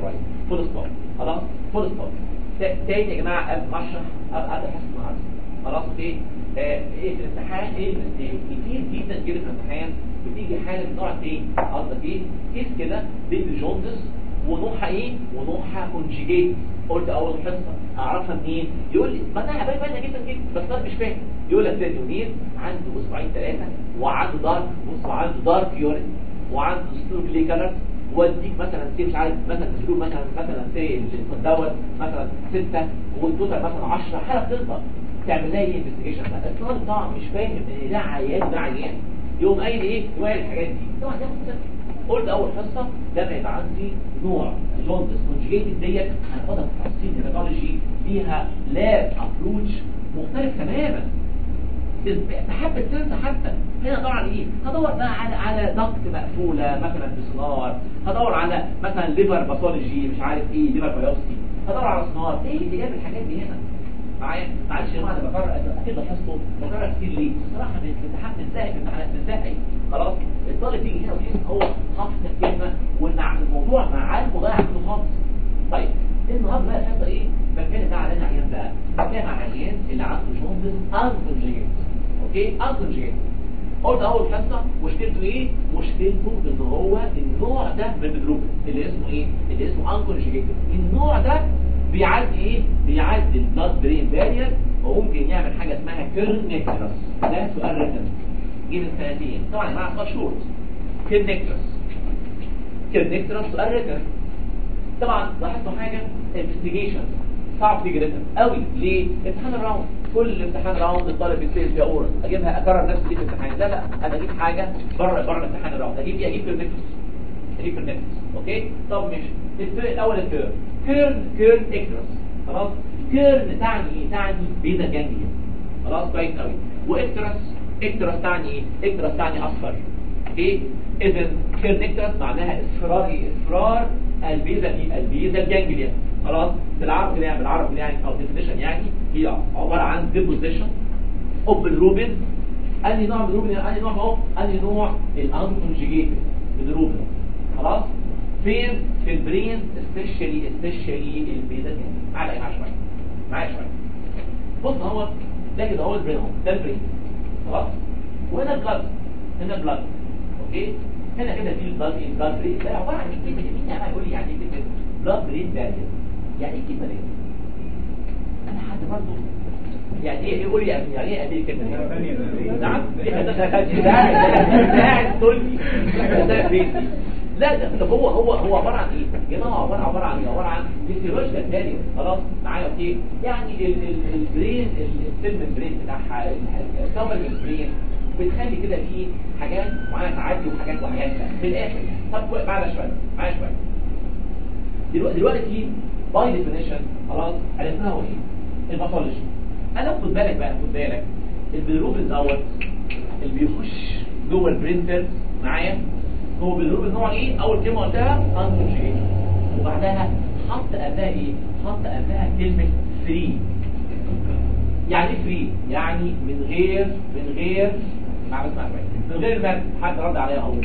فول ستوب خلاص فول ستوب تا- تاني يا جماعه قبل ما اشرح قبل قبل احس النهارده خلاص اوكي آه، ايه في الامتحان ايه المستيك كتير جدا كده في الامتحان بتيجي حاله من نوع ايه قصدك ايه كيس كده بيبي جوندس ونوعها ايه ونوعها كونجيجيت قلت اول حصه اعرفها منين يقول لي ما انا باين باينه جدا جدا بس انا مش فاهم يقول لك ده يونير عنده اسبوعين ثلاثه وعنده دارك بص وعنده دارك يورين وعنده ستروك لي كلر واديك مثلا سي مش عارف مثلا تسلوك مثلا مثلا سي دوت مثلا ستة والتوتال مثلا 10 حاله بتظهر تعمل لها ايه انفستيجيشن الطالب طبعا مش فاهم ان ده عيان ده عيان يقوم قايل ايه يقول الحاجات دي طبعا ده مختلف قلت اول حصه ده ما يبقى عندي نوع جوندس كونجيجيتد ديت هناخدها في تفاصيل هيماتولوجي ليها لاب ابروتش مختلف تماما تحب السنس حتى هنا طبعا ايه هدور بقى على على ضغط مقفوله مثلا بسونار هدور على مثلا ليفر باثولوجي مش عارف ايه ليفر بايوبسي هدور على سونار ايه اللي جاب الحاجات دي هنا معايا معلش يا جماعه انا بكرر اكيد لاحظته بكرر كتير ليه الصراحه في الامتحان بنزهق في الامتحانات بنزهق خلاص الطالب يجي هنا ويحس ان هو حافظ الكلمه وان الموضوع معاه مضيع عنده خالص طيب النهارده بقى الحصه ايه بتكلم بقى على العيان بقى بتكلم على العيان اللي عنده جوندس انكونجيت اوكي انكونجيت قلت اول حصه مشكلته ايه مشكلته ان هو النوع ده من الدروب اللي اسمه ايه اللي اسمه انكونجيت النوع ده بيعدي ايه بيعدي البلاد برين بارير وممكن يعمل حاجه اسمها كيرنيكترس ده سؤال ريتم جه من سنتين طبعا يا جماعه مشهور كيرنيكترس كيرنيكترس سؤال ريتم طبعا لاحظتوا حاجه انفستيجيشن صعب تيجي ريتم قوي ليه امتحان الراوند كل امتحان راوند الطالب بيتسال فيها اورال اجيبها اكرر نفس دي في الامتحان لا لا انا اجيب حاجه بره بره امتحان الراوند اجيب ايه اجيب كيرنيكترس اجيب كيرنيكترس اوكي طب ماشي الفرق الاول الكيرن كيرن كيرن اكترس خلاص كيرن تعني ايه تعني بينا جانجليا خلاص كويس قوي واكترس اكترس تعني ايه اكترس تعني اصفر ايه اذا كيرن اكترس معناها اصفرار ايه اصفرار البيزا دي البيزا الجانجليا خلاص بالعربي كده يعني بالعربي كده يعني او ديفينيشن يعني هي عباره عن ديبوزيشن اوف الروبن انهي نوع من الروبن انهي نوع اهو انهي نوع الانكونجيجيتد بالروبن خلاص فين في البرين سبيشالي سبيشالي البيزا دي معايا معايا شويه معايا شويه بص اهو ده كده هو البرين اهو ده البرين خلاص وهنا البلاد هنا البلاد اوكي هنا كده في البلاد ايه البلاد برين ده عباره عن ايه كلمه مين يعني يقول لي يعني ايه كلمه بلاد برين بارير يعني ايه الكلمه دي انا حد برضه يعني ايه يقول لي يعني ايه ادي الكلمه دي نعم إيه ده ده ده قاعد تقول لي ده بيتي لا ده هو هو هو عباره عن ايه يا جماعه عباره عباره عن ايه عباره عن فيسيولوجيكال بارير خلاص معايا اوكي يعني ال- ال- البرين السيل البرين بتاعها الكامل البرين بتخلي كده فيه حاجات معينه تعدي وحاجات وحاجات لا في الاخر طب بعد شويه معايا شويه دلوقتي دلوقتي باي ديفينيشن خلاص عرفناها هو ايه الباثولوجي انا خد بالك بقى خد بالك البيروبين دوت اللي بيخش جوه البرين سيلز معايا هو بالروبين نوع ايه اول كلمه قلتها انكونجيجيت وبعدها حط قبلها ايه حط قبلها كلمه فري يعني ايه فري يعني من غير من غير مع بس مع من غير المد حد رد عليا اهو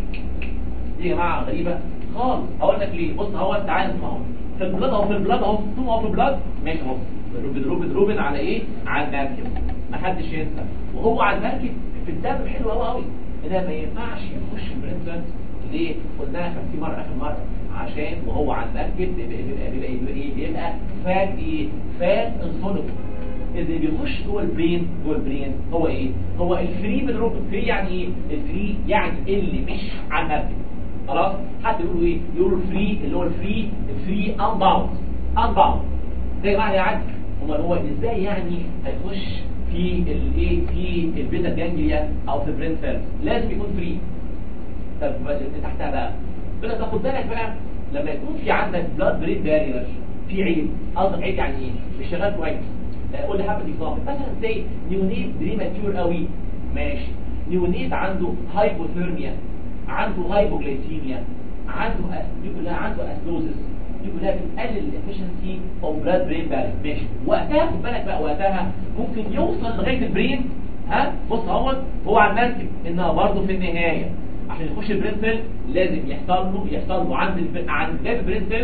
دي يا جماعه غريبه خالص اقول لك ليه بص اهو تعالى اسمع اهو في البلاد اهو في البلاد اهو ثم اهو في البلاد ماشي اهو روبن روبن روبن على ايه على المركب ما حدش ينسى وهو على المركب في الدم حلو قوي قوي ده ما ينفعش يخش البرنسبنس ليه قلناها 50 مره اخر مره عشان وهو على المركب بيبقى بيبقى بيبقى, بيبقى, ايه بيبقى فات ايه فات انسوليبل اللي بيخش جوه البرين جوه البرين هو ايه هو الفري بالروبن فري يعني ايه الفري يعني اللي مش على المركب خلاص حتى يقولوا ايه يقولوا الفري اللي هو الفري الفري انباوند انباوند ده يا جماعه يا عدل امال هو ازاي يعني هيخش في الايه في البيتا جانجليا او في البرين سيلز لازم يكون فري طب اللي تحتها بقى بس تاخد بالك بقى لما يكون في عندك بلاد برين بارير في عيب قصدك عيب يعني ايه مش شغال كويس لا، قول لي حبه اكزامبل مثلا زي نيونيت بريماتيور قوي ماشي نيونيت عنده هايبوثيرميا عنده هايبوغليسيميا عنده أس- دي كلها عنده اسلوزس دي كلها بتقلل الافشنسي اوف بلاد برين بالانس ماشي وقتها خد بالك بقى وقتها ممكن يوصل لغايه البرين ها بص اهوت هو على المركب انها برضه في النهايه عشان يخش البرين سيل لازم يحصل له يحصل له عند الب... عند باب البرين سيل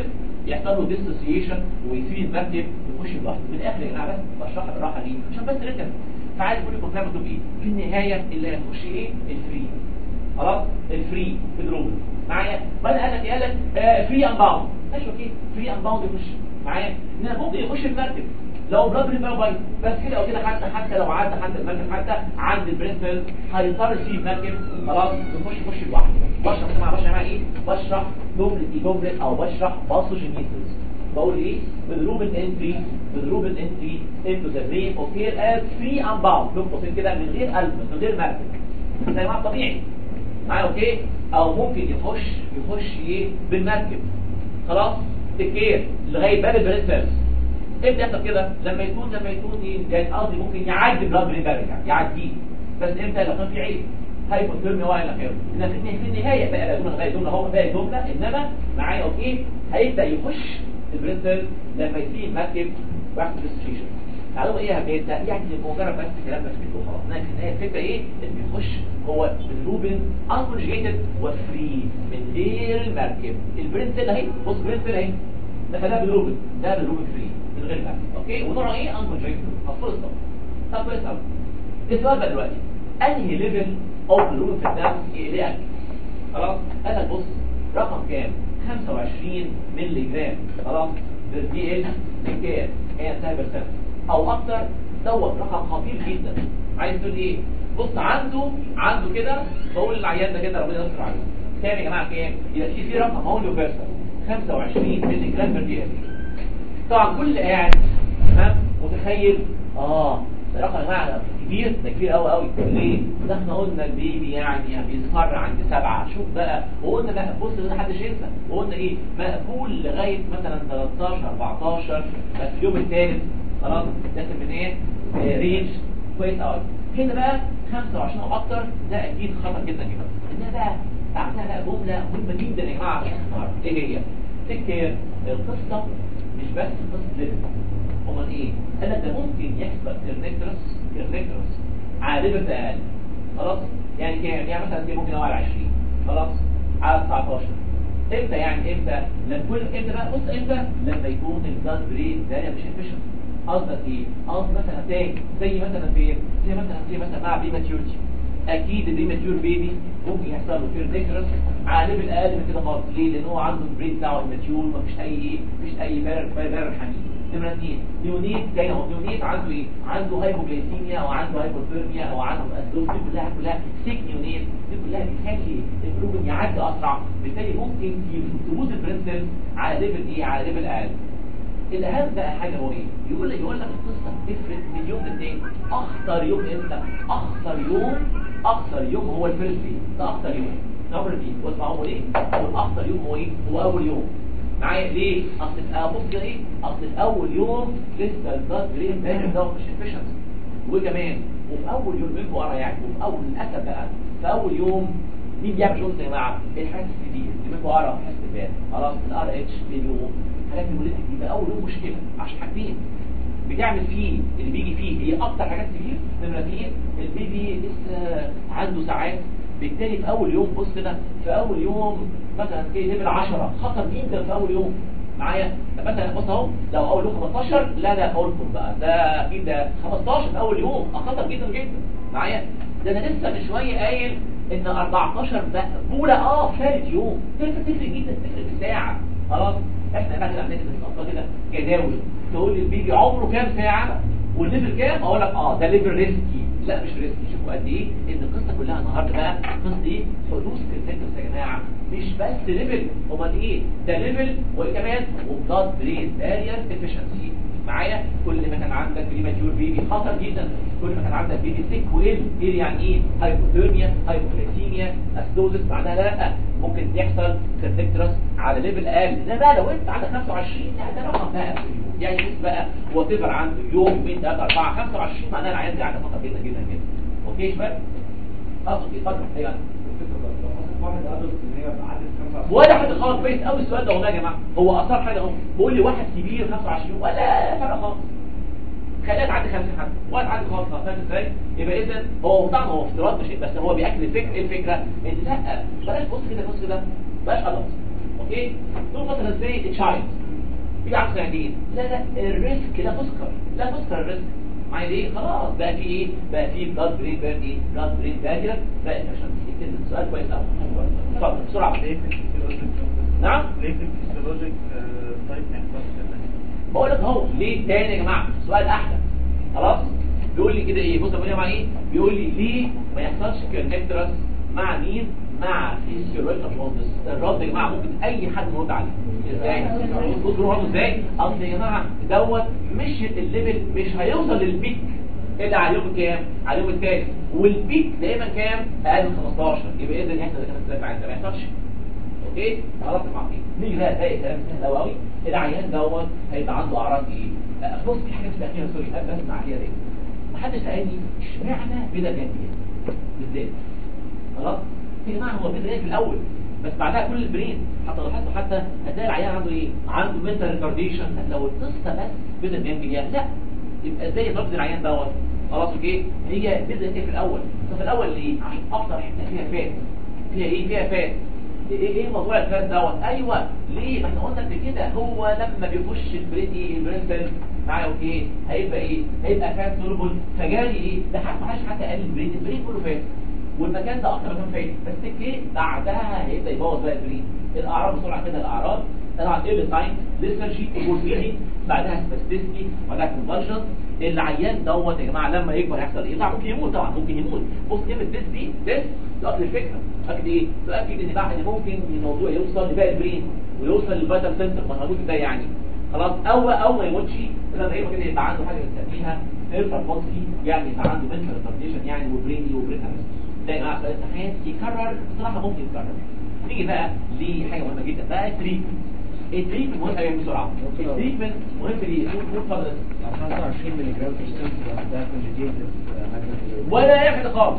يحصل له ديسوسيشن ويسيب المركب يخش لوحده من الاخر يا جماعه بس بشرحها بالراحه دي عشان بس ريتم فعايز اقول لكم فاهم مكتوب ايه في النهايه اللي هيخش ايه الفري خلاص الفري في الروم معايا وانا قال لك قال لك آه فري ان باوند ماشي اوكي فري ان باوند يخش معايا ان ممكن يخش المركب لو بلاد ريبير بايت بس كده او كده حتى حتى لو عدى حتى المركب حتى عند البرنسبل هيضطر يسيب المركب خلاص يخش يخش لوحده بشرح كده مع بشرح مع ايه بشرح جمله جمله او بشرح باثوجينيسيس بقول ايه بضروب الانتري بضروب الانتري into the brain occur as free and bound بين قوسين كده من غير قلب من غير مركب زي ما طبيعي معايا اوكي او ممكن يخش يخش ايه بالمركب خلاص تكير لغايه باب البرنسبل امتى يحصل كده لما يكون لما يكون ايه يعني قصدي ممكن يعدي بلاد برين بارير يعني يعديه بس امتى لو كان في عيب هايبوثيرميا والى اخره انما في النهايه في النهايه بقى جمله بقى جمله اهو بقى جمله انما معايا اوكي هيبدا يخش البرنسبل لما يسيب المركب ويحصل ريستريشن معلومه ايه يا بيت ده يعني مجرد بس كلام بس كده وخلاص لكن النهايه الفكره ايه اللي بيخش هو بالروبن انكونجيتد وفري من غير المركب البرنسبل اهي بص البرنسبل اهي ده ده بالروبن ده بالروبن فري من غير مركب اوكي ونوعه ايه انكونجيتد خلاص طب كويس قوي السؤال بقى دلوقتي انهي ليفل اوف الروبن في الدم يقلقك خلاص قال لك بص رقم كام 25 مللي جرام خلاص بالدي ال كام هي 2% او اكتر دوت رقم خطير جدا عايز تقول ايه بص عنده عنده كده بقول للعيان ده كده ربنا يستر عليه كام يا جماعه كام يبقى في في رقم اقول له بيرسون 25 مللي جرام بالدي ال طبعا كل قاعد ها متخيل اه ده رقم يا جماعه كبير ده كبير قوي قوي ليه؟ ده احنا قلنا البيبي يعني بيصفر عند سبعة شوف بقى وقلنا بقى بص ده محدش ينسى وقلنا ايه مقبول لغايه مثلا 13 14 بس اليوم الثالث خلاص داخل من ايه؟ آه رينج كويس قوي هنا بقى 25 او اكتر ده اكيد خطر جدا جدا انها بقى بعدها بقى جمله مهمه جدا يا جماعه عشان النهارده ايه هي؟ تفتكر القصه مش بس قصه ليفل امال ايه قال لك ده ممكن يحصل كرنيكترس كرنيكترس على ليفل اقل خلاص يعني كام يعني مثلا دي ممكن على 20 خلاص على 19 امتى يعني امتى لما كل امتى بقى بص امتى لما يكون البلاد برين ده مش افيشنت قصدك ايه قصدي مثلا تاني زي مثلا في زي مثلا زي مثلا مع بريماتيورتي اكيد البريماتيور بيبي ممكن يحصل له كيرنيكرس على ليفل اقل من كده خالص ليه لان هو عنده البرين بتاعه الماتيور مفيش اي ايه مفيش اي بارر بارر حنين نمرة اثنين نيونيت جاي اهو نيونيت عنده ايه؟ عنده هايبوجلايسيميا او عنده هايبوثيرميا او عنده اسلوب دي كلها كلها سيك نيونيت دي كلها بتخلي البروبن يعدي اسرع بالتالي ممكن تبوظ البرنسل على ليفل ايه؟ على ليفل اقل الاهم بقى حاجه هو ايه؟ يقول لك يقول لك القصه بتفرق من يوم لاثنين اخطر يوم امتى؟ اخطر يوم اخطر يوم هو الفيرست دي ده اخطر يوم نمبر دي واسمعوا ايه؟ هو الاخطر يوم هو ايه؟ هو اول يوم معايا ليه اصل في بص كده ايه اصل في اول يوم لسه البلاد برين باين ده مش افيشنت وكمان وفي اول يوم منكم ورا يعني وفي اول للاسف بقى في اول يوم مين بيعمل شغل يا جماعه الحاجات الجديده اللي منكم ورا حاسس بالبال خلاص الار اتش اليوم حاجات المولد الجديده اول يوم مشكله عشان حاجتين بتعمل فيه اللي بيجي فيه هي اكتر حاجات كتير نمره اثنين البيبي لسه عنده ساعات بالتالي في اول يوم بص كده في اول يوم مثلا في ليفل 10 خطر جدا في اول يوم معايا مثلا بص اهو لو اول يوم 15 لا ده قلتم بقى ده اكيد ده 15 في اول يوم خطر جدا جدا معايا ده انا لسه من شويه قايل ان 14 مقبوله اه ثالث يوم تفرق تفرق جدا تفرق بالساعه خلاص احنا مثلا عندنا في كده جداول تقول لي البيبي عمره كام ساعه والليفل كام اقول لك اه ده ليفل ريسكي لا مش ريسكي شوفوا قد ايه ان القصه كلها النهارده بقى قصه ايه حدوث كريتيكس يا جماعه مش بس ليفل امال ايه ده ليفل وكمان وبلاد برين بارير افشنسي معايا كل ما كان عندك بريماتيور بيبي خطر جدا كل ما كان عندك بيبي سيك ويل ايه يعني ايه هايبوثيرميا هايبوكلاسيميا اسدوزس معناها لا ممكن يحصل كريتيكترس على ليفل اقل ده بقى لو انت عندك 25 لا ده رقم بقى يعني بس بقى هو تفر عنده يوم يومين ثلاثه اربعه 25 معناها العيال دي عندها خطر جدا جدا جدا اوكي يا شباب اقصد اتفضل ايوه ولا حد خالص كويس قوي السؤال ده والله يا جماعه هو اثار حاجه اهو بيقول لي واحد كبير 25 ولا فرق خالص خليها تعدي 50 حد ولا تعدي خالص فاهم ازاي يبقى اذا هو طبعا هو افتراض مش بس هو بياكد الفكره ايه الفكره ان لا بلاش بص كده بص كده بلاش خلاص اوكي دول مثلا زي تشايلد يجي عند سنتين لا لا الريسك لا تذكر لا تذكر الريسك معايا ليه خلاص بقى في ايه بقى في بلاد برين بقى ايه بلاد برين بارير بقى عشان كده السؤال كويس قوي اتفضل بسرعه ليه في الفسيولوجيك نعم ليه في الفسيولوجيك تايب ما يحصلش كده؟ بقول لك اهو ليه تاني يا جماعه سؤال احلى خلاص بيقول لي كده ايه بص يا مع ايه بيقول لي ليه ما يحصلش كونكترس مع مين مع فيسيولوجيك بروندس الرد يا جماعه ممكن اي حد يرد عليه ازاي بصوا برضه ازاي اصل يا جماعه دوت مش الليفل مش هيوصل للبيك الا على اليوم الكام على اليوم الثالث والبيك دايما كام اقل من 15 يبقى اذا يحصل كده كده عندنا ما يحصلش اوكي خلاص معاكين نيجي بقى تلاقي كلام سهل قوي قوي العيان دوت هيبقى عنده اعراض ايه آه، بص في حاجه اسمها كده سوري ابدا اسمع عليها ليه محدش سالني اشمعنى بدا جانبيه بالذات خلاص يا جماعه هو بدا في الاول بس بعدها كل البرين حتى لاحظتوا حتى هتلاقي العيان عنده ايه عنده منتال ريكارديشن لو القصه بس بدا جانبيه لا يبقى ازاي ضبط العيان دوت خلاص اوكي هي بدا ايه في الاول طب في الاول ليه عشان اكتر حته فيها فات فيها ايه فيها فات ايه ايه موضوع الفات دوت ايوه ليه ما احنا قلنا قبل كده هو لما بيخش البرين ايه البرين سيل معايا اوكي هيبقى ايه هيبقى فات سولوبل فجاري ايه ده حتى معلش حتى قال البرين البرين كله فات والمكان ده اكتر مكان فات بس ايه بعدها هيبدا يبوظ بقى البرين الاعراض بسرعه كده الاعراض طبعا ايه الساين ليسرجي وبورفيري بعدها سباستيستي بعدها كونفرجن العيان دوت يا جماعه لما يكبر هيحصل ايه طبعا ممكن يموت طبعا ممكن يموت بص كلمه ديس دي ديس تؤكد الفكره تؤكد ايه تؤكد ان بقى ان ممكن الموضوع يوصل لباقي البرين ويوصل للفيتال سنتر ما هنقول ده يعني خلاص او او ما يموتش لما يبقى كده يبقى عنده حاجه بنسميها نيرفر بولسي يعني يبقى عنده منتال ريتارديشن يعني وبريني وبرين ده يا جماعه سؤال امتحان يكرر بصراحه ممكن يتكرر نيجي بقى لحاجه مهمه جدا بقى التريتمنت التريتمنت مهم قوي بسرعه التريتمنت مهم ليه قول قول اتفضل 25 ملي جرام في السنة ده كونجيجيتد ولا يحد خالص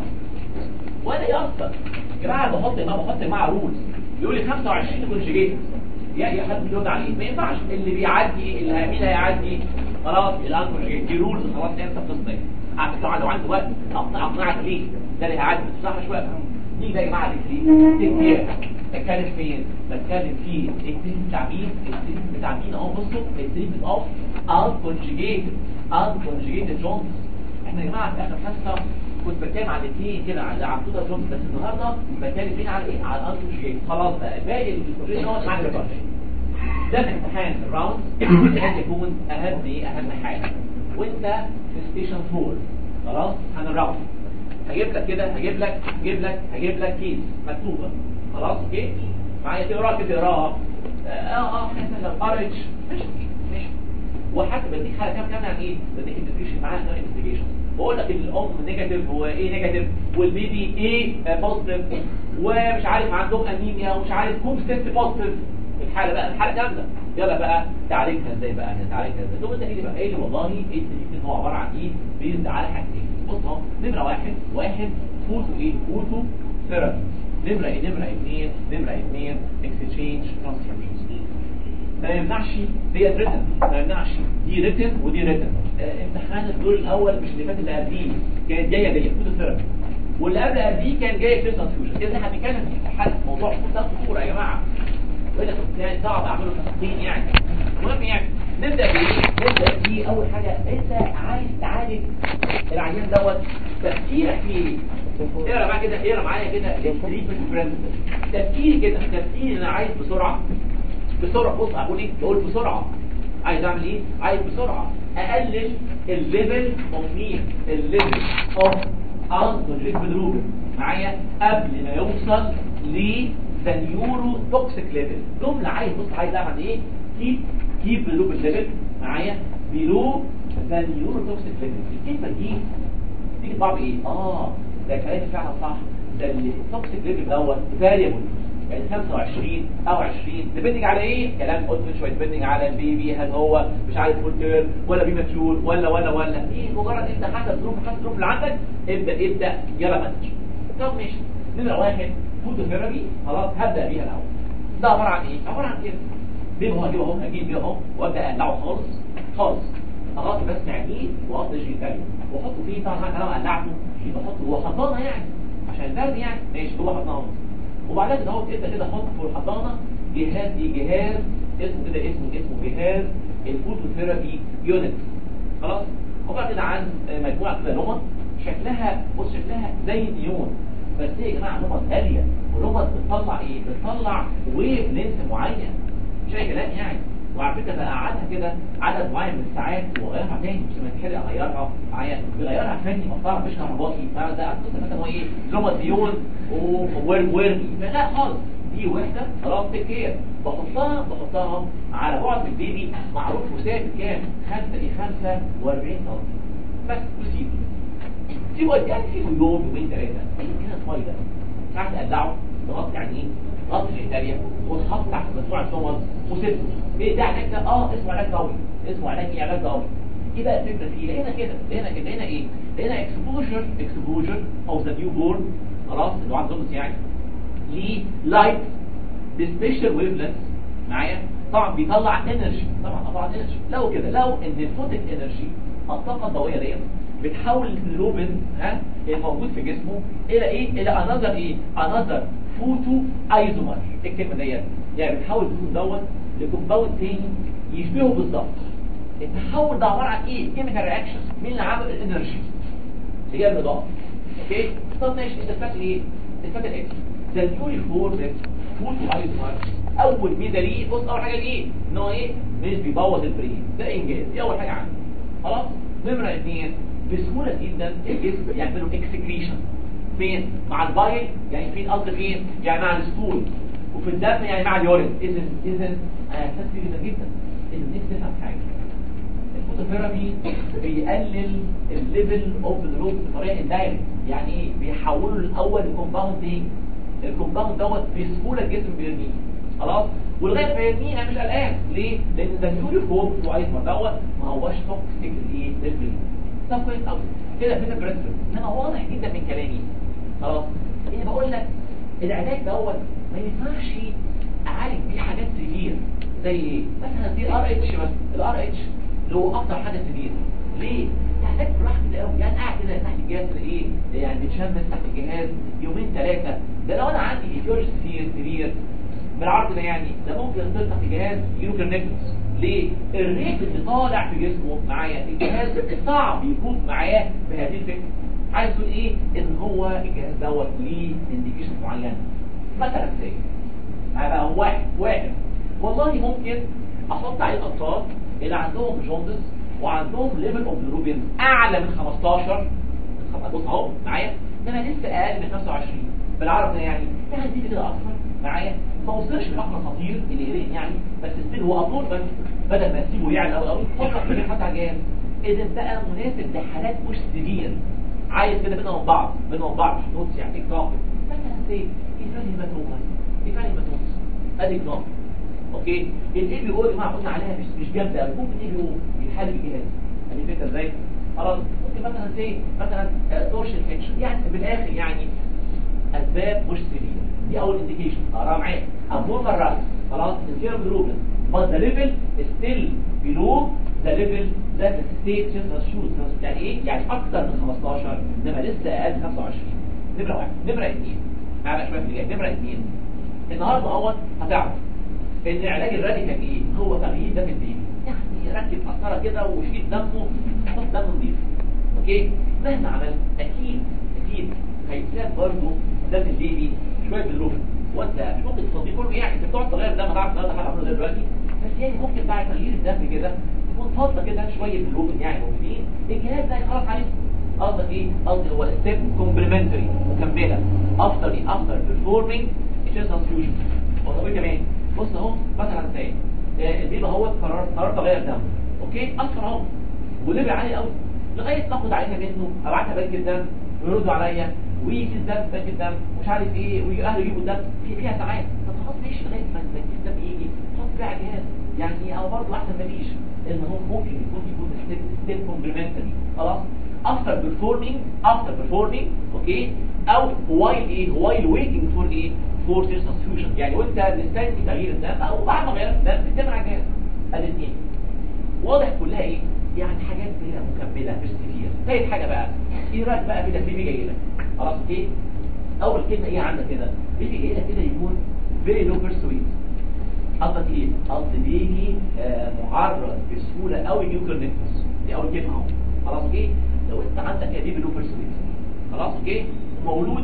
ولا يأثر يا جماعه بحط ما بحط مع رولز يقول لي 25 كونجيجيت يا يا حد بيرد عليه ما ينفعش اللي بيعدي اللي هيميل هيعدي خلاص الانكونجيجيت دي رولز خلاص انت بتصدق على فكره لو عنده وقت اقنع اقنعك ليه ده اللي هيعدي بتصحى شويه نيجي بقى يا جماعه التكتيك بتكلم فين بتكلم في التريتمنت بتاع مين التريتمنت بتاع مين اهو بصوا التريتمنت اوف unconjugated unconjugated جونز احنا يا جماعه في اخر حصه كنت بتكلم على الاثنين كده على عبدوده جونز بس النهارده بتكلم فين على ايه على الانكونجيجيتد خلاص بقى باقي الكونجيجيتد دوت معاك ريكورد ده الامتحان الراوند لازم يكون اهم ايه اهم حاجه وانت في ستيشن 4 خلاص هنراوند هجيب لك كده هجيب لك هجيب لك هجيب لك كيس مكتوبه خلاص اوكي معايا تقراها كده تقراها اه اه مثلا لو قريتش ماشي ماشي وحتى بديك حاجه كام كام يعني ايه بديك انفستيجيشن معاها نوع انفستيجيشن بقول لك ان الام نيجاتيف وايه نيجاتيف والبيبي ايه بوزيتيف ومش عارف عندهم انيميا ومش عارف كونستنت بوزيتيف الحاله بقى الحاله جامده يلا بقى تعالجها ازاي بقى تعالجها ازاي تقوم انت ايه بقى ايه اللي والله ايه التريتمنت هو عباره عن ايه بيزد على حاجتين بص اهو نمره واحد واحد فوتو ايه فوتو ثيرابي نمرة ايه نمرة اثنين نمرة اثنين اكسشينج ترانسفورميشن ما يمنعش دي ريتن ما يمنعش دي ريتن ودي ريتن اه امتحان الدور الاول مش اللي فات اللي قبليه كانت جايه دي فوتو ثيرابي واللي قبل قبليه كان جاي في ترانسفيوجن كده احنا بنتكلم في امتحان موضوع فوتو كوره يا جماعه ولا كنت يعني صعب اعمله تفصيل يعني المهم يعني نبدا بايه نبدا بايه اول حاجه انت عايز تعالج العيان دوت تفكيرك فيه ايه اقرا بقى كده اقرا معايا كده التريتمنت برنسبل تفكيري كده تفكيري انا عايز بسرعه بسرعه بص اقول ايه اقول بسرعه عايز اعمل ايه عايز بسرعه اقلل الليفل اوف مين الليفل اوف انكونجيت بالروبن معايا قبل ما يوصل ل ذا نيورو توكسيك ليفل جمله عايز بص عايز اعمل ايه كيب كيب بالروبن ليفل معايا بيلو ذا نيورو توكسيك ليفل الكلمه دي تيجي طبعا ايه اه ده كلام فعلا صح ده التوكسيك ليفل دوت فاريبل يعني 25 او 20 ديبندنج على ايه كلام قلت من شويه ديبندنج على البيبي هل هو مش عارف فول تيرم ولا بي ماتيور ولا ولا ولا ايه مجرد انت حسب ظروف حسب الظروف اللي عندك ابدا ابدا يلا مانج طب ماشي نمره واحد فوتوثيرابي خلاص هبدا بيها الاول ده عباره عن ايه عباره عن كده بيبقى هو اجيبه اهو اجيب بيه اهو وابدا اقلعه خالص خالص اغطي بس عينيه واقطع جي تاني واحطه فيه طبعا انا لو قلعته يبقى احطه جوه حضانه يعني عشان البرد يعني ماشي جوه حضانه وبعدين كده اهو ابدا كده احط في الحضانه جهاز دي جهاز اسمه كده اسمه اسمه جهاز الفوتوثيرابي يونت خلاص عباره كده عن مجموعه كده نمط شكلها بص شكلها زي النيون بس هي يا جماعه نمط غاليه ونمط بتطلع ايه بتطلع ويف لينس معين مش اي كلام يعني وعلى فكره ده قعدها كده عدد معين من الساعات واغيرها تاني مش لما تحرق اغيرها معايا بغيرها فني محترم مش كهربائي فاهم ده قصه مثلا هو ايه نمط ديون وورمي لا خالص دي وحده خلاص تكير بحطها بحطها على بعد البيبي معروف وثابت كام 5 ل 45 سم بس وسيب في وقت يعني في يوم يومين ثلاثه اي كده فايده ساعات تقلعه تغطي يعني ايه غطي الإيطاليا وتحط تحت مجموعة صور وسيبه ايه ده علاج ده اه اسمه علاج قوي اسمه علاج ايه علاج قوي ايه بقى الفكرة فيه لقينا كده لقينا كده لقينا ايه لقينا اكسبوجر اكسبوجر او ذا نيو بورن خلاص اللي هو عندهم يعني للايت بسبيشال ويف لينث معايا طبعا بيطلع انرجي طبعا طبعا انرجي لو كده لو ان الفوتك انرجي الطاقه الضوئيه ديت بتحول الجلوبين ها الموجود في جسمه الى ايه الى انذر ايه انذر فوتو ايزومر الكلمه ديت يعني بتحول الفوتو دوت لكومباوند تاني يشبهه بالظبط التحول ده عباره عن ايه كيميكال رياكشن مين اللي عمل الانرجي اللي هي الاضاءه اوكي طب ماشي انت فاكر ايه انت فاكر ايه ده اليونيفورم فوتو ايزومر اول ميزه ليه بص اول حاجه ليه ان هو ايه مش بيبوظ البرين ده انجاز دي اول حاجه عنده خلاص نمره اثنين بسهوله جدا الجسم يعملوا اكسكريشن فين مع البايل يعني فين قصد فين يعني مع الستول وفي الدم يعني مع اليورين اذا اذا اساس جدا جدا ان نفسي تفهم حاجه الفوتوثيرابي بيقلل الليفل اوف الروت بطريقه اندايركت يعني ايه بيحوله الاول لكومباوند ايه الكومباوند دوت بسهوله الجسم بيرميه خلاص ولغايه ما يرميه انا مش قلقان ليه لان ده اليونيفورم بتوع ايزمر دوت ما هوش توكسيك لايه للبرين طب كويس قوي كده فين البريسكريب انما واضح جدا من كلامي خلاص ايه بقول لك العلاج دوت ما ينفعش اعالج بيه حاجات سيفير زي ايه مثلا دي ار اتش بس الار اتش اللي هو اكتر حاجه سيفير ليه تحتاج براحه كده قوي يعني قاعد كده تحت الجهاز ايه يعني بتشمس تحت الجهاز يومين ثلاثه ده لو انا عندي ايديولوجي سيفير سيفير بالعرض ده يعني ده ممكن يصير تحت الجهاز يجيله كرنيكتس ليه الريت اللي طالع في جسمه معايا الجهاز صعب يكون معاه بهذه الفكره عايز تقول ايه ان هو الجهاز دوت ليه انديكيشن معينه مثلا زي هبقى واحد واحد والله ممكن احط عليه الاطفال اللي عندهم جوندس وعندهم ليفل اوف بلوبين اعلى من 15 بص اهو معايا ده انا لسه اقل من 25 بالعربي يعني يعني دي كده اصفر معايا ما وصلش لمعنى خطير اللي يقلق يعني بس ستيل هو اطول بس بدل ما تسيبه يعلى او او فقط من حتى على الجهاز اذا بقى مناسب لحالات مش سيفير عايز كده بينهم بعض بينهم بعض مش نوتس يعني اكزامبل مثلا زي ايفاني ماتوما ايفاني ماتومس ادي اكزامبل اوكي الاي بي او يا جماعه قلنا عليها مش مش جامده قوي ممكن الاي بي او يتحل بالجهاز يعني فكره ازاي خلاص ممكن مثلا زي مثلا تورشن فيكشن يعني بالاخر يعني اسباب مش سيفير دي اول انديكيشن اقراها معايا ابورمال راس خلاص السيرم جلوبين but the level is still below the level that the state central should يعني ايه يعني اكتر من 15 انما لسه اقل من 25 نمره واحد نمره اثنين تعالى شويه اللي جاي نمره اثنين النهارده اهوت هتعرف ان علاج الراديكال ايه هو تغيير دم البيبي يعني ركب قسطره كده وشيل دمه حط دم نظيف اوكي مهما عملت اكيد اكيد هيتزاد برضه دم البيبي شويه بالروح وانت مش ممكن تفضيه كله يعني انت بتقعد تغير الدم تعرف النهارده حاجه عامله دلوقتي بس يعني ممكن بعد تغيير الدم كده تكون فاضله كده شويه بالروح يعني موجودين الجهاز ده خلاص عليه قصدك ايه قصدي هو ستيب كومبلمنتري مكمله افتر ايه افتر بيرفورمينج ترانسفيوجن هو طبيعي كمان بص اهو مثلا زي البيبي اهو قرار قررت اغير دم اوكي اصفر اهو وليفل عالي قوي لغايه ما اخد عينه منه ابعتها بنك الدم ويردوا عليا ويجي الدم بنك الدم مش عارف ايه ويجي اهله يجيبوا الدم في فيها ساعات طب خلاص ماشي لغايه ما بنك الدم يجي حط فيها جهاز يعني او برضه احسن ما فيش ان هو ممكن يكون يكون ستيب ستيب كومبلمنتري خلاص افتر بيرفورمينج افتر بيرفورمينج اوكي او وايل ايه وايل ويتنج فور ايه فور ترانسفيوجن يعني وانت مستني تغيير الدم او بعد ما غيرت الدم بتتم على الجهاز الاثنين واضح كلها ايه يعني حاجات كده مكمله مش كتير ثالث حاجه بقى ايه رايك بقى كده في بيجي جاي لك خلاص ايه اول كلمه ايه عندك كده بيجي جاي لك كده يكون فيري لو بيرسويد قصدك ايه قصدي بيجي آه، معرض بسهوله قوي نيوكلير نيكلس دي اول كلمه اهو خلاص اوكي لو انت عندك اديب لو بيرسونيت خلاص اوكي مولود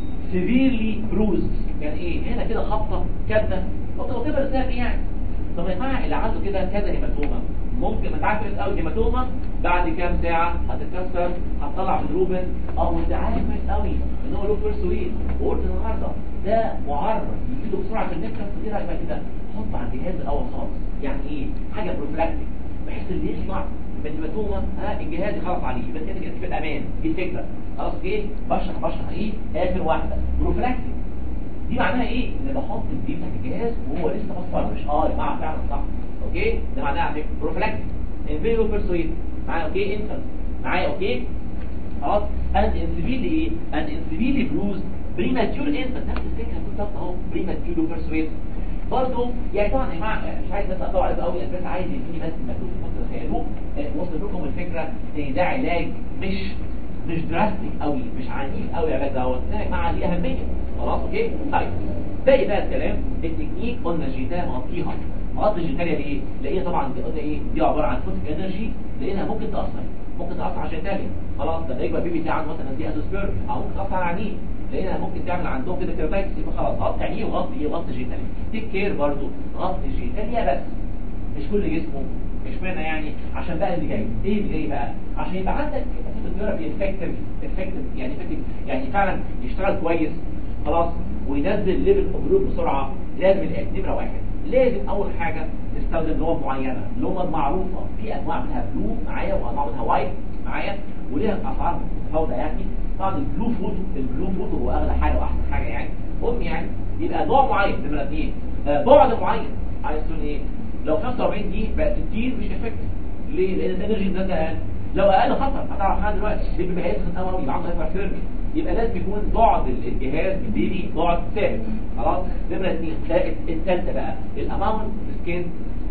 سيفيرلي بروز يعني ايه هنا كده خبطه كده خبطه وتبقى السبب ايه يعني طب يا جماعه اللي عنده كده كذا هيماتوما ممكن ما تعرفش قوي هيماتوما بعد كام ساعه هتتكسر هتطلع من روبن او انت عارف كويس قوي ان هو له بيرسويت وقلت النهارده ده معرض يجيله بسرعه في النكته ايه رايك بقى كده حط على الجهاز الاول خالص يعني ايه حاجه بروفلاكتيك بحيث اللي يطلع من هيماتوما ها الجهاز يخلص عليه يبقى كده كده في الامان دي الفكره خلاص ايه بشرح بشرح ايه اخر واحده بروفلاكتيك دي معناها ايه ان بحط الدي بتاعت الجهاز وهو لسه ما اصفرش اه يا جماعه فعلا صح اوكي ده معناها على فكره بروفلاكتيك انفيرو بيرسويد معايا اوكي انت معايا اوكي خلاص اند انسبيلي ايه اند انسبيلي بروز بريماتيور انفنت نفس الفكره بالظبط اهو بريماتيور بيرسويد برضه يعني طبعا يا جماعه مش عايز بس اطلع عليه قوي بس عايز يديني بس مكتوب في مصر تخيلوه وصل لكم الفكره ان ده علاج مش مش دراستيك قوي مش عنيف قوي العلاج دوت ده يا جماعه ليه اهميه خلاص اوكي طيب باقي بقى الكلام التكنيك قلنا الجيتال مغطيها مغطي الجيتاليا ليه؟ لقينا طبعا دي قلنا ايه دي عباره عن فوتك انرجي لقينا ممكن تاثر ممكن تاثر على الجيتاليا خلاص ده يبقى بيبي عنده مثلا دي ازوسبير او ممكن تاثر على عينيه لقينا ممكن تعمل عندهم كده كيرتايتس يبقى خلاص غطي عينيه وغطي ايه غطي الجيتاليا تيك كير برضه غطي الجيتاليا بس مش كل جسمه مش معنى يعني عشان بقى اللي جاي ايه اللي جاي بقى عشان يبقى عندك الثيرابي افكتيف افكتيف يعني effective يعني فعلا يشتغل كويس خلاص وينزل ليفل اوف بسرعه لازم الآن نمره واحد لازم اول حاجه نستخدم لغه معينه لغه معروفه في انواع منها بلو معايا وانواع منها وايت معايا وليها اسعار متفاوته يعني طبعا البلو فوتو البلو فوتو هو اغلى حاجه واحسن حاجه يعني المهم يعني يبقى نوع معين نمره اثنين آه بعد معين عايز تقول ايه لو 45 دي بقى 60 مش افكتيف ليه؟ لان الانرجي ده اقل لو اقل خطر هتعرف حاجه دلوقتي اللي بيبقى هيسخن قوي يبقى عنده هايبرثيرمي يبقى لازم يكون بعد الجهاز من البيبي بعد ثابت خلاص نمره اثنين الثالثه بقى الاماونت سكين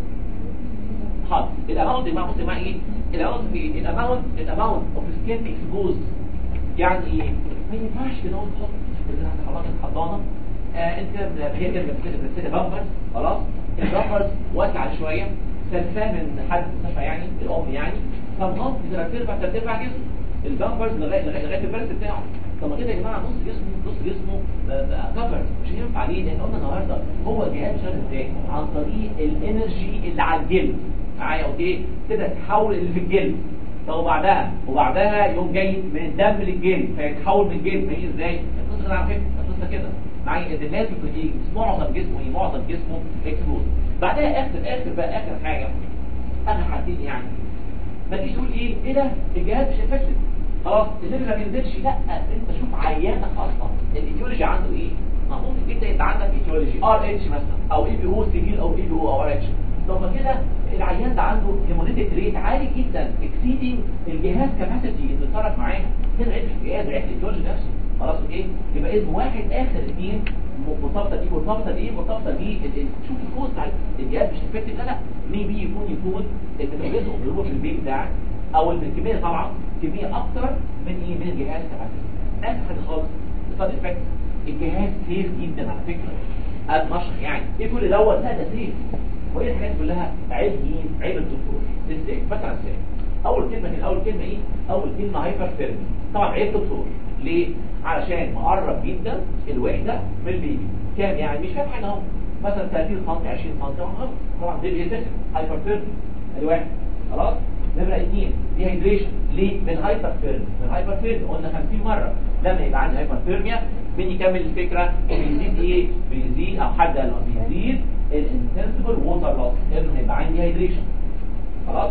حاضر الاماونت يا جماعه بص يا جماعه ايه الاماونت في الاماونت الاماونت اوف سكين اكسبوز يعني ايه ما ينفعش كده نقول تحط كده حضرتك الحضانه آه انت هي كده بتبتدي بامبرز خلاص البامبرز واسعه شويه سلفاه من حد مستشفى يعني الام يعني فمغطي ثلاث ارباع ثلاث ارباع جسم البامبرز لغايه لغايه لغايه البرس بتاعه طب ما كده يا جماعه نص جسمه نص جسمه بقى كفر مش هينفع ليه لان قلنا النهارده هو الجهاز شغال ازاي عن طريق الانرجي اللي على الجلد معايا اوكي كده تحول اللي في الجلد طب وبعدها وبعدها يقوم جاي من الدم للجلد فيتحول من الجلد فايه ازاي القصه كده على فكره القصه كده معايا ان لازم تيجي معظم جسمه ايه معظم جسمه اكسبوز بعدها اخر اخر بقى اخر حاجه اخر حاجتين يعني ما تيجي تقول ايه ايه ده الجهاز مش افكتيف خلاص الليفل ما بينزلش لا انت شوف عيانك اصلا الايتيولوجي عنده ايه ما ممكن جدا يبقى عندك ايتيولوجي ار اتش مثلا او اي بي او سيفير او اي بي او او ار اتش طب ما كده العيان ده عنده هيموليتيك ريت عالي جدا اكسيدنج الجهاز كاباسيتي اللي بيتصرف معاه كده عيب في الجهاز عيب الايتيولوجي نفسه خلاص اوكي يبقى اسم واحد اخر اثنين مرتبطه بيه مرتبطه بايه مرتبطه بيه شوف الكوز بتاع الجهاز مش افكتيف لا لا مي بي يكون يكون الميتابوليزم بيروح في البيت بتاعك او الكميه طبعا كميه اكتر من ايه من الجهاز كاباسيتي اخر حاجه خالص السايد افكت الجهاز سيف جدا على فكره المشرح يعني ايه كل دوت لا ده سيف وايه الحاجات كلها عيب مين عيب الدكتور ازاي مثلا ازاي اول كلمه كده اول كلمه ايه اول كلمه هايبر ثيرمي طبعا عيب دكتور ليه علشان مقرب جدا الوحده من البيبي كام يعني مش فاهم حاجه اهو مثلا 30 سم 20 سم غلط طبعا ده بيتسم هايبر ثيرمي ادي واحد خلاص نمرة اثنين ديهايدريشن ليه؟ من هايبر ثيرميا من هايبر ثيرميا قلنا 50 مرة لما يبقى عندي هايبر ثيرميا مين يكمل الفكرة بيزيد ايه؟ بيزيد او حد قال بيزيد الانسنسبل ووتر لوس انه هيبقى عندي ديهايدريشن خلاص؟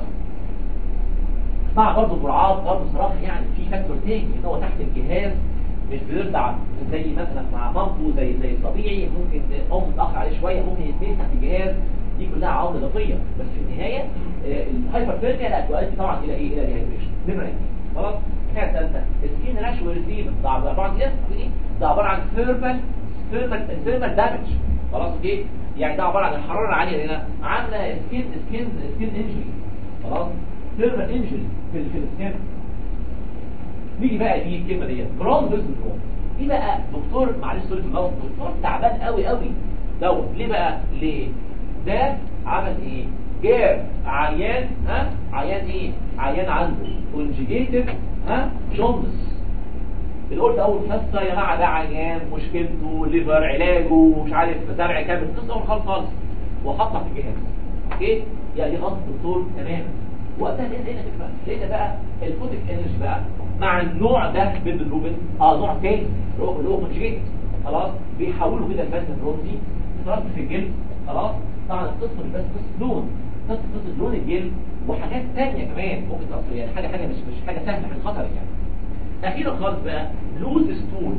مع برضه جرعات برضه صراحة يعني في فاكتور تاني ان هو تحت الجهاز مش بيرضع زي مثلا مع مامته زي زي الطبيعي ممكن ام متاخر عليه شويه ممكن يتنين تحت الجهاز دي كلها عوامل اضافيه بس في النهايه الهايبرثيرميا لا تؤدي طبعا الى ايه الى ديهايدريشن نمره اثنين خلاص الحاجه الثالثه سكين راش وريسيفر ده عباره عن ايه ده عباره عن ثيرمال ثيرمال ثيرمال دامج خلاص اوكي يعني ده عباره عن الحراره العاليه هنا عامله سكين سكين سكين انجري خلاص ثيرمال انجري في في السكين نيجي بقى دي الكلمه ديت جراوند سندروم دي بقى دكتور معلش سوري في اللفظ دكتور تعبان قوي قوي دوت ليه بقى ليه ده عمل ايه جاب عيان ها عيان ايه عيان عنده كونجيجيتد ها جوندس اللي قلت اول حصه يا جماعه ده عيان مشكلته ليفر علاجه مش عارف زرع كامل قصه اول خالص خالص وحطها في الجهاز اوكي يعني غلط الدكتور تماما وقتها لقينا لقينا بقى لقينا بقى الفوتك انرجي بقى مع النوع ده من الروبن اه نوع تاني اللي هو اللي هو كونجيجيت خلاص بيحولوا كده الماده البروتين تترد في الجلد خلاص طبعا القصه مش بس قصه لون قصه قصه لون الجلد وحاجات تانية كمان ممكن تأثر يعني حاجه حاجه مش مش حاجه سهله حاجه خطر يعني اخيرا خالص بقى لوز ستول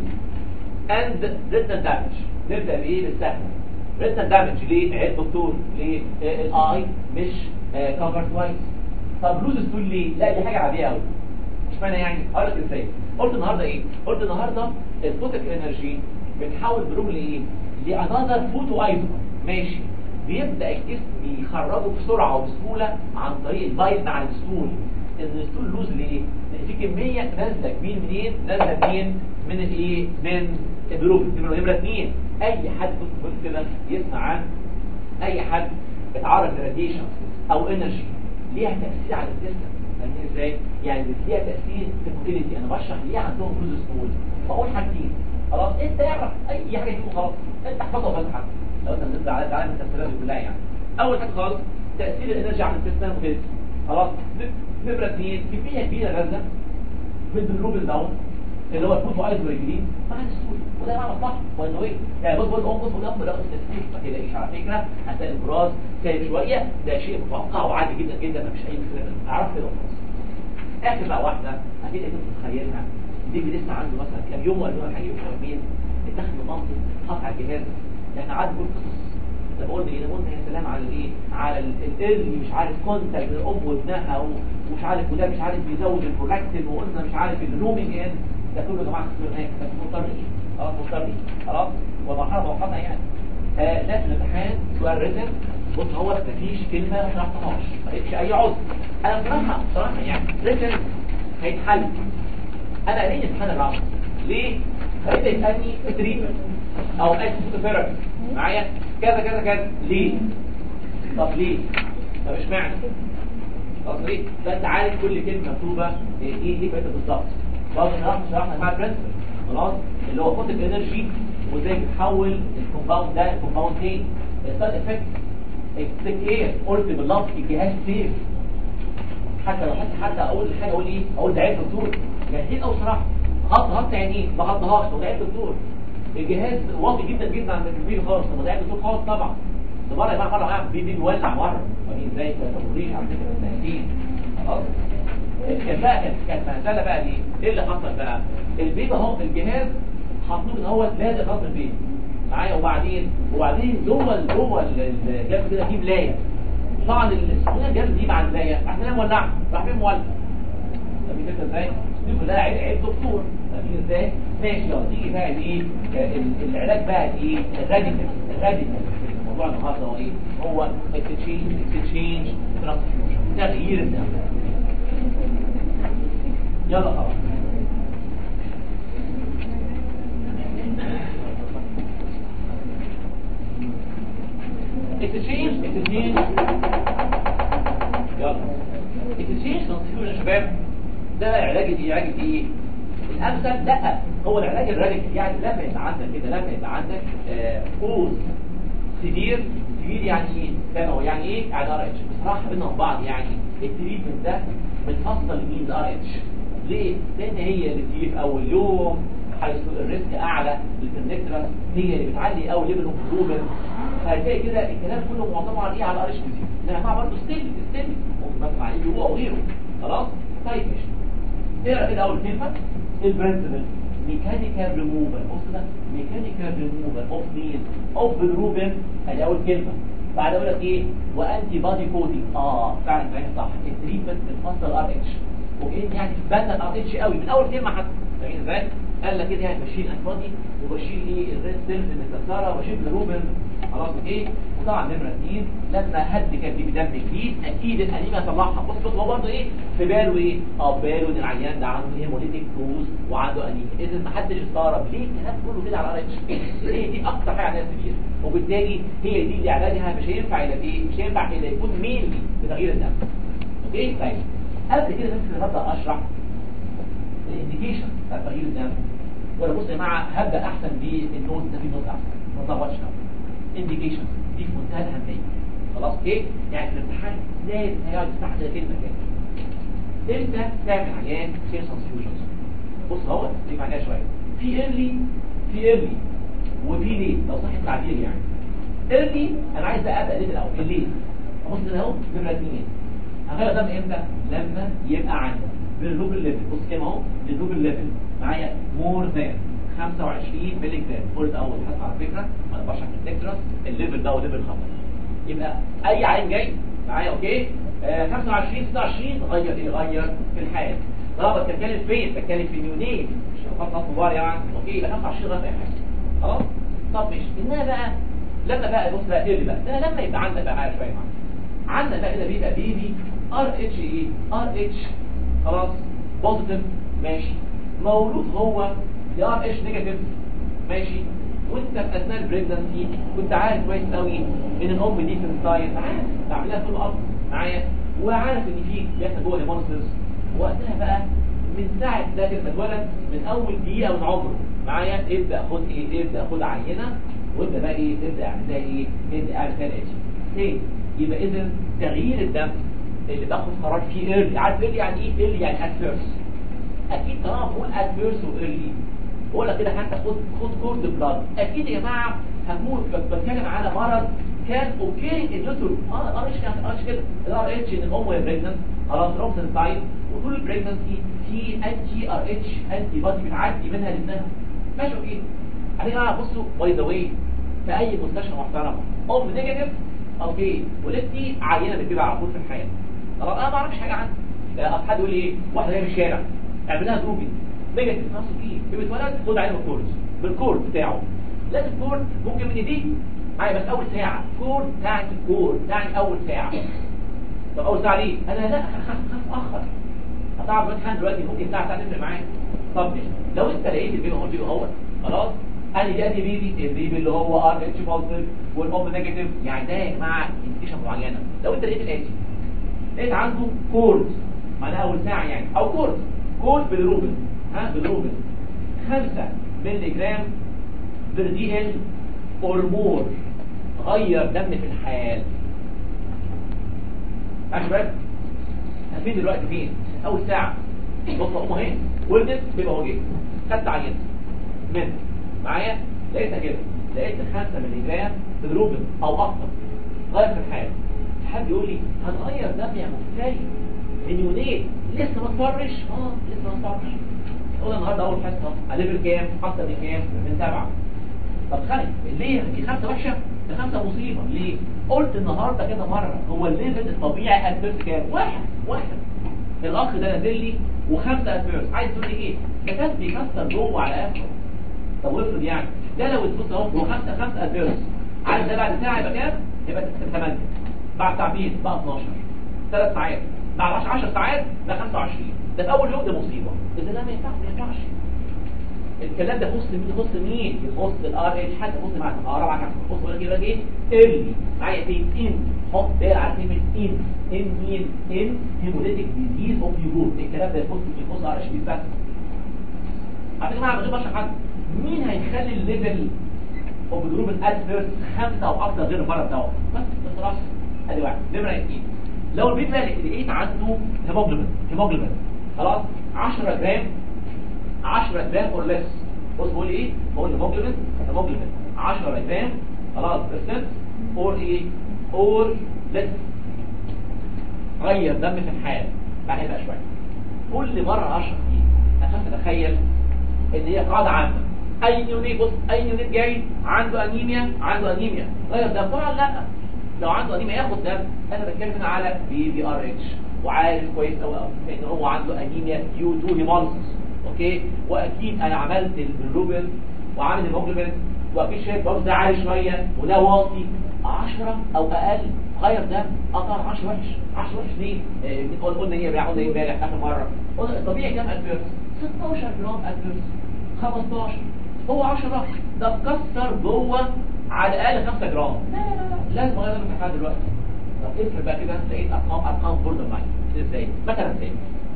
اند ريتنال دامج نبدا بايه بالسهل ريتنال دامج ليه عيب دكتور ليه آه، الاي مش كفر كويس طب لوز ستول ليه لا دي حاجه عاديه قوي مش معنى يعني اقول لك ازاي قلت النهارده ايه قلت النهارده الفوتك انرجي بتحول بروم لايه لانذر فوتو ايضا ماشي بيبدا الجسم يخرجه بسرعه وبسهوله عن طريق البايل مع الستول ان الستول لوز ليه لان في كميه نازله كمين منين نازله منين من الايه من البروم نمره نمره اثنين اي حد بص بص كده يسمع عن اي حد اتعرض لراديشن او انرجي ليها تاثير على الجسم فاهمين ازاي يعني ليها تاثير في الموتيليتي انا بشرح ليه عندهم لوز ستول بقول حاجتين خلاص انت اعرف اي حاجه فيهم خلاص انت احفظها وبس حاجه لو انت بنبدا على على التفسيرات دي كلها يعني اول حاجه خالص تاثير الانرجي على الجسم الموتيليتي خلاص نمره اثنين كميه كبيره نازله من الروبن داون اللي هو الفوت وايز والجديد مع السهول وده معنى صح وانه ايه يعني بص بص بص بص بص التسليم ما تلاقيش على فكره هتلاقي البراز سايب شويه ده شيء متوقع وعادي جدا جدا ما فيش اي مشكله منه اعرف كده وخلاص اخر بقى واحده اكيد انت متخيلها دي لسه عنده مثلا كام يوم ولا يوم حاجه يومين اتاخد منطق حط على الجهاز احنا قعدنا كل قصص طب قلنا ايه قلنا يا سلام على الايه على الارلي مش عارف كونتاكت الام وابنها ومش عارف وده مش عارف بيزود البرولاكتين وقلنا مش عارف الرومينج ان ده كله يا جماعه خسرناه بس مضطرين خلاص مضطرين خلاص والمرحله موقفه يعني آه ده في الامتحان سؤال ريتم بص هو مفيش كلمه ما شرحتهاش ما لقيتش اي عذر انا بصراحه بصراحه يعني ريتم هيتحل انا ليه امتحان الرابع ليه؟ فانت يسالني تريتمنت او اكسوثيرابي معايا كذا كذا كذا ليه؟ طب ليه؟ طب اشمعنى؟ طب ليه؟ فانت عارف كل كلمه مكتوبه ايه ايه فايدة بالظبط برضه شرحنا شرحنا مع البرنسبل خلاص اللي هو فوتك انرجي وازاي بتحول الكومباوند ده لكومباوند تاني السايد افكت اكتك ايه قلت باللفظ الجهاز سيف حتى لو حتى حتى اقول حاجه اقول ايه اقول ده عيب دكتور يعني ايه او صراحه غط غط يعني ايه ما غطهاش ده عيب دكتور الجهاز واطي جدا جدا عند الكمبيوتر خالص طب ده عيب دكتور خالص طبعا ده مره بقى مره قاعد بيبي بيولع مره فاهمين ازاي ما تقوليش على فكره التهديد خلاص كان بقى كانت كانت مهزله بقى ليه؟ ايه اللي حصل بقى؟ البيبي اهو الجهاز حاطينه ان هو لازق خط البيبي معايا وبعدين وبعدين جوه ال- جوه ال- الجهاز كده في ملايه طبعا السخونيه الجهاز دي مع الملايه راح نلاقي مولعه راح فين مولع فاهمين كده ازاي؟ دي كلها عيب عيب دكتور فاهمين ازاي؟ ماشي يلا تيجي بقى الايه؟ ال- العلاج بقى الايه؟ الراديكال الراديكال الموضوع النهارده هو ايه؟ هو اكستشينج اكستشينج ترانسفيوجن تغيير الدم يلا خلاص اكستشينج اكستشينج يلا اكستشينج ترانسفيوجن يا شباب ده علاج ايه علاج ايه الامثل لا هو العلاج الراديكال يعني لما يبقى عندك كده لما يبقى عندك كوز سيفير سيفير يعني ايه فاهم هو يعني ايه يعني ار اتش بصراحه بينهم بعض يعني التريتمنت ده بتفصل مين الار اتش ليه؟ لان هي اللي بتيجي في اول يوم حيث الريسك اعلى للكونكترس هي اللي بتعلي قوي ليفل اوف جلوبين هتلاقي كده الكلام كله معتمد على ايه على الار اتش بي سي انما برضه ستيل ستيل ممكن مثلا على ايه هو وغيره خلاص طيب ماشي اقرا كده اول كلمه البرنسبل ميكانيكال ريموفال بص ده ميكانيكال ريموفال اوف مين اوف بالروبين ادي اول كلمه بعد اقول لك ايه وانتي بادي كودينج اه فعلا كلامك صح التريتمنت بتفصل ار اتش وكأن يعني بدا الار اتش قوي من اول كلمه حتى فاهمين ازاي قال لك كده يعني بشيل انفاضي وبشيل ايه الريد سيلز المتكسره وبشيل الروبين خلاص ايه وطبعا نمره اثنين لما هد كان بيجي دم جديد اكيد الانيميا طلعها بص بص هو برضه ايه في باله ايه اه باله ان العيان ده عنده هيموليتيك كروز وعنده انيميا اذا ما حدش استغرب ليه الكلام كله كده على ار اتش ليه دي اكتر حاجه عليها سبيل وبالتالي هي دي اللي علاجها مش هينفع الا بايه مش هينفع الا يكون مينلي بتغيير الدم اوكي طيب قبل كده بس هبدا اشرح الانديكيشن بتاع تغيير الدم ولا بص يا جماعه هبدا احسن بالنوت ده في نوت احسن ما تلخبطش انديكيشن دي في منتهى الاهميه خلاص اوكي يعني في الامتحان لازم هيقعد يفتح كده كلمه كده امتى تعمل عيان سيرس سوليوشنز بص اهو دي معناها شويه في ايرلي في ايرلي وفي ليه لو صح التعبير يعني ايرلي انا عايز بقى ابدا ليه الاول الليل ابص كده اهو نمره اثنين هغير دم امتى لما يبقى عندك بالروبل ليفل بص كده اهو بالروبل ليفل معايا مور ذان 25 مللي جرام قلت اول حاجه على فكره انا بشرح في التكترس الليفل ده هو ليفل خطر يبقى اي عين جاي معايا اوكي آه 25 26 غير ايه غير في الحال طب بتتكلم فين بتتكلم في نيونيت مش فقط كبار يعني اوكي يبقى 25 غير في اي حاجه خلاص طب ماشي انها بقى لما بقى بص بقى ايه بقى ده لما يبقى عندك بقى معايا شويه معايا عندك بقى كده بيبقى بيبي ار اتش ايه ار اتش خلاص بوزيتيف ماشي مولود هو ار اتش نيجاتيف ماشي وانت في اثناء البريجنسي كنت عارف كويس قوي ان الام دي في السايد عارف بعملها في الاب معايا وعارف ان في بيحصل جوه هيمونسيس وقتها بقى من ساعه ده كده ما اتولد من اول دقيقه من عمره معايا ابدا خد ايه ابدا خد عينه وابدا بقى ايه ابدا اعمل لها ايه ابدا اعمل فيها الاتش ايه يبقى اذا تغيير الدم اللي باخد قرار فيه ايرلي عارف ايرلي يعني ايه ايرلي يعني ادفيرس اكيد طالما بقول ادفيرس وايرلي بقول لك كده حتى خد خد كورد بلاد اكيد يا جماعه هموت بس بتكلم على مرض كان اوكي الدكتور اه الار اتش كان ار اتش كده الار اتش ان الام وهي بريجننت خلاص روكسن سايد وطول البريجننسي في انتي ار اتش انتي بادي بتعدي منها لابنها ماشي اوكي يا جماعه بصوا باي ذا واي في اي مستشفى محترمه ام نيجاتيف اوكي ولدتي عينه بتجيبها على طول في الحياه خلاص انا ما اعرفش حاجه عنها لا حد يقول لي ايه واحده جايه من الشارع اعمل لها جروبي نيجاتيف نفس فيه بيتولد خد عينه بالكورد بالكورد بتاعه لازم كورد ممكن من ايديه معايا بس اول ساعه كورد تعني كورد تعني اول ساعه طب اول ساعه ليه انا لا خاف اخر هتعرف امتحان دلوقتي ممكن ساعه ساعه تفرق معايا طب ماشي لو انت لقيت البيبي هو البيبي هو خلاص قال لي ادي بيبي البيبي اللي هو ار اتش بوزيتيف والام نيجاتيف يعني ده يا جماعه انديكيشن معينه لو انت لقيت الاتي لقيت عنده كورد معناها اول ساعه يعني او كورد كورد بالروبن ها بالروبن 5 مللي جرام بير دي ال اور مور غير دم في الحال يا شباب فين دلوقتي فين اول ساعه بص امه اهي ولدت بيبقى هو جه خدت عينه من معايا لقيتها كده لقيت 5 مللي جرام بالروبن او اكتر غير في الحال حد يقول لي هتغير دم يا مفتري مليونين لسه ما تفرش اه لسه ما تفرش قول النهارده اول حصه هليفل كام حصه دي كام من سبعه طب خلي ليه دي خمسه وحشه دي خمسه مصيبه ليه قلت النهارده كده مره هو الليفل الطبيعي ادفيرس كام واحد واحد الاخ ده نازل لي وخمسه ادفيرس عايز تقول لي ايه ده كان بيكسر جوه على اخره طب وافرض يعني ده لو تبص اهو هو خمسه خمسه ادفيرس عارف ده بعد ساعه يبقى كام يبقى 8 بعد ساعتين بقى 12 ثلاث ساعات بعد 10 10 ساعات بقى 25 ده في اول يوم ده مصيبه اذا ده ما ينفعش ما ينفعش الكلام ده يخص مين يخص مين يخص الار اتش حتى يخص معاك اقرا معاك يخص ولا كده ايه ال معايا فين ان حط ده على كلمه ان ان مين ان هيموليتيك ديزيز اوف يورو الكلام ده يخص يخص ار اتش بي بس على جماعه من غير ما اشرح حد مين هيخلي الليفل اوف جروب الادفيرس خمسه او اكثر غير المره بتاعه بس بصراحه ادي واحد نمره اثنين لو البيت بقى لقيت عنده هيموجلوبين هيموجلوبين خلاص 10 جرام 10 جرام اور ليس بص بقول ايه بقول هيموجلوبين هيموجلوبين 10 جرام خلاص بيرسنت اور ايه اور ليس غير دم في الحال بعد بقى شويه كل مره 10 دي اخاف اتخيل ان هي قاعده عامه اي نيونيت بص اي نيونيت جاي عنده انيميا عنده انيميا غير دم طبعا لا لو عنده انيميا ياخد دم انا بتكلم هنا على بي بي ار اتش وعارف كويس قوي ان هو عنده انيميا ديو تو هيموليسيس اوكي واكيد انا عملت البلوبين وعامل الهيموجلوبين واكيد شايف برضه ده عالي شويه وده واطي 10 او اقل غير دم اه طبعا 10 وحش 10 وحش ليه؟ آه قلنا ايه قلنا ايه امبارح اخر مره قلنا الطبيعي كام ادفيرس 16 جرام ادفيرس 15 هو 10 ده مكسر جوه على الاقل 5 جرام لا لا لا لا لازم اغير درجه الحراره دلوقتي طب افرض بقى كده لقيت ارقام ارقام بوردر لاين ازاي مثلا ازاي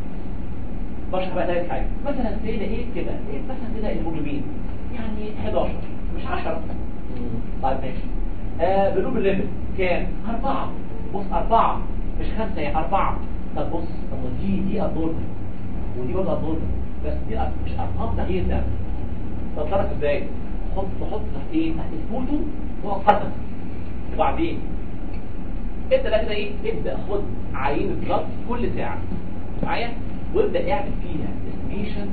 بشرح بقى ثالث حاجه مثلا ازاي لقيت كده لقيت مثلا كده الهيموجلوبين يعني 11 مش 10 طيب ماشي آه بنقول الليفل كام؟ أربعة بص أربعة مش خمسة يعني أربعة طب بص طب ما دي دي أبنورمال ودي برضه أبنورمال بس دي أر- مش أرقام تغيير ده طب تعرف إزاي؟ حط تحط تحت إيه؟ تحت الفوتو مؤقتا وبعدين انت بقى كده ايه ابدا خد عينه بلاد كل ساعه معايا وابدا اعمل فيها استيميشن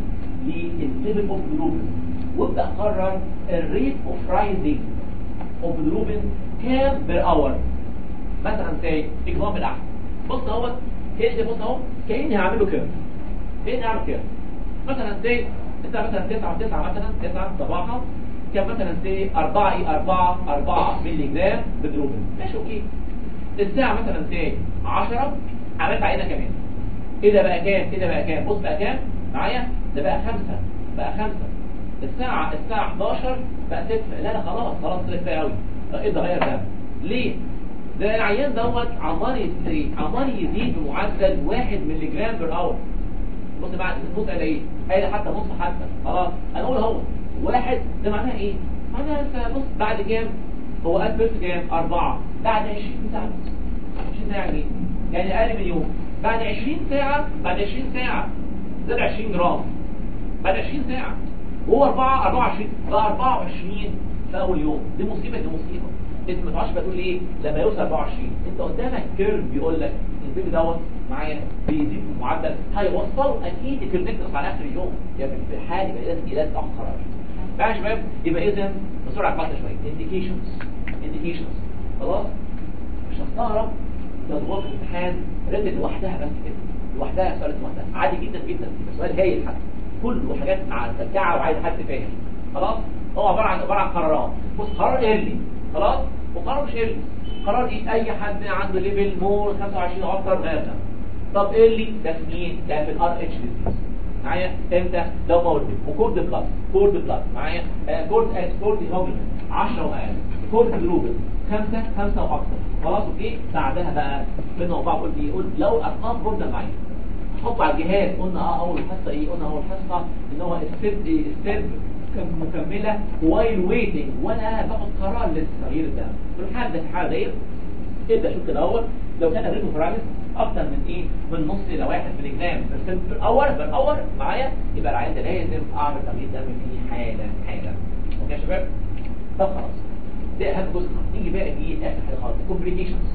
للليفل اوف جلوبين وابدا قرر الريت اوف رايزنج اوف جلوبين كام بير اور مثلا زي اكزامبل احسن بص اهوت كده بص اهو كاني هعمله كده كاني هعمل كده مثلا زي انت مثلا 9 9 مثلا 9 صباحا كان مثلا زي 4 ايه 4 4 مللي جرام بجلوبين ماشي اوكي الساعة مثلا زي 10 عملت عينة كمان ايه ده بقى كام ايه ده بقى كام بص بقى كام معايا ده بقى خمسة بقى خمسة الساعة الساعة 11 بقى 6 لا لا خلاص خلاص طلع كفايه قوي ايه ده غير ده ليه ده العيان دوت عمال يزيد عمال يزيد بمعدل 1 مللي جرام بير اور بص بقى بص قال ايه قال حتى نص حتى خلاص انا اقول اهو واحد ده معناها ايه معناها انت بص بعد كام هو قال بيرت كام أربعة بعد 20 ساعة 20 ساعة يعني ايه يعني أقل من يوم بعد 20 ساعة بعد 20 ساعة زاد 20 جرام بعد 20 ساعة وهو 4 24 بقى 24 في أول يوم دي مصيبة دي مصيبة انت ما تعرفش بقى تقول ايه لما يوصل 24 انت قدامك كيرف بيقول لك البيبي دوت معايا بيزيد بمعدل هيوصله اكيد الكرنكتس على اخر اليوم يعني في الحال يبقى لازم لازم تاخد قرار بقى يا شباب يبقى اذا بسرعه قاطعه شويه انديكيشنز انديكيشنز خلاص مش هستغرب لو ضغط الامتحان ردت لوحدها بس كده لوحدها سؤال لوحدها عادي جدا جدا سؤال هايل حتى كله حاجات مع ترجعه وعايز حد فاهم خلاص هو عباره عن عباره عن قرارات بص قرار ايرلي خلاص وقرار مش ايرلي قرار ايه اي حد عنده ليفل مور 25 او اكتر غير ده طب ايرلي ده في مين ده في الار اتش ديزيز معايا امتى لو مولد وكورد بلس كورد بلس معايا آه كورد آه كورد هيموجلوبين 10 واقل كورد جلوبين خمسة خمسة واكتر خلاص اوكي بعدها بقى بينا وبعض قلت ايه قلت لو الارقام بورده معايا حط على الجهاز قلنا اه اول حصه ايه قلنا اول حصه ان هو السيرف ايه السيرف مكمله وايل ويتنج وانا باخد قرار لتغيير الدم في الحال ده في الحاله ديت ابدا شوف كده اول لو كان الريتم فرامس اكتر من ايه من نص الى واحد في الاجزام في الاول في الاول معايا يبقى العيان ده لازم اعمل تغيير دم فيه حالا حالا اوكي يا شباب طب خلاص ده اهم جزء نيجي بقى دي اخر حاجه خالص كومبليكيشنز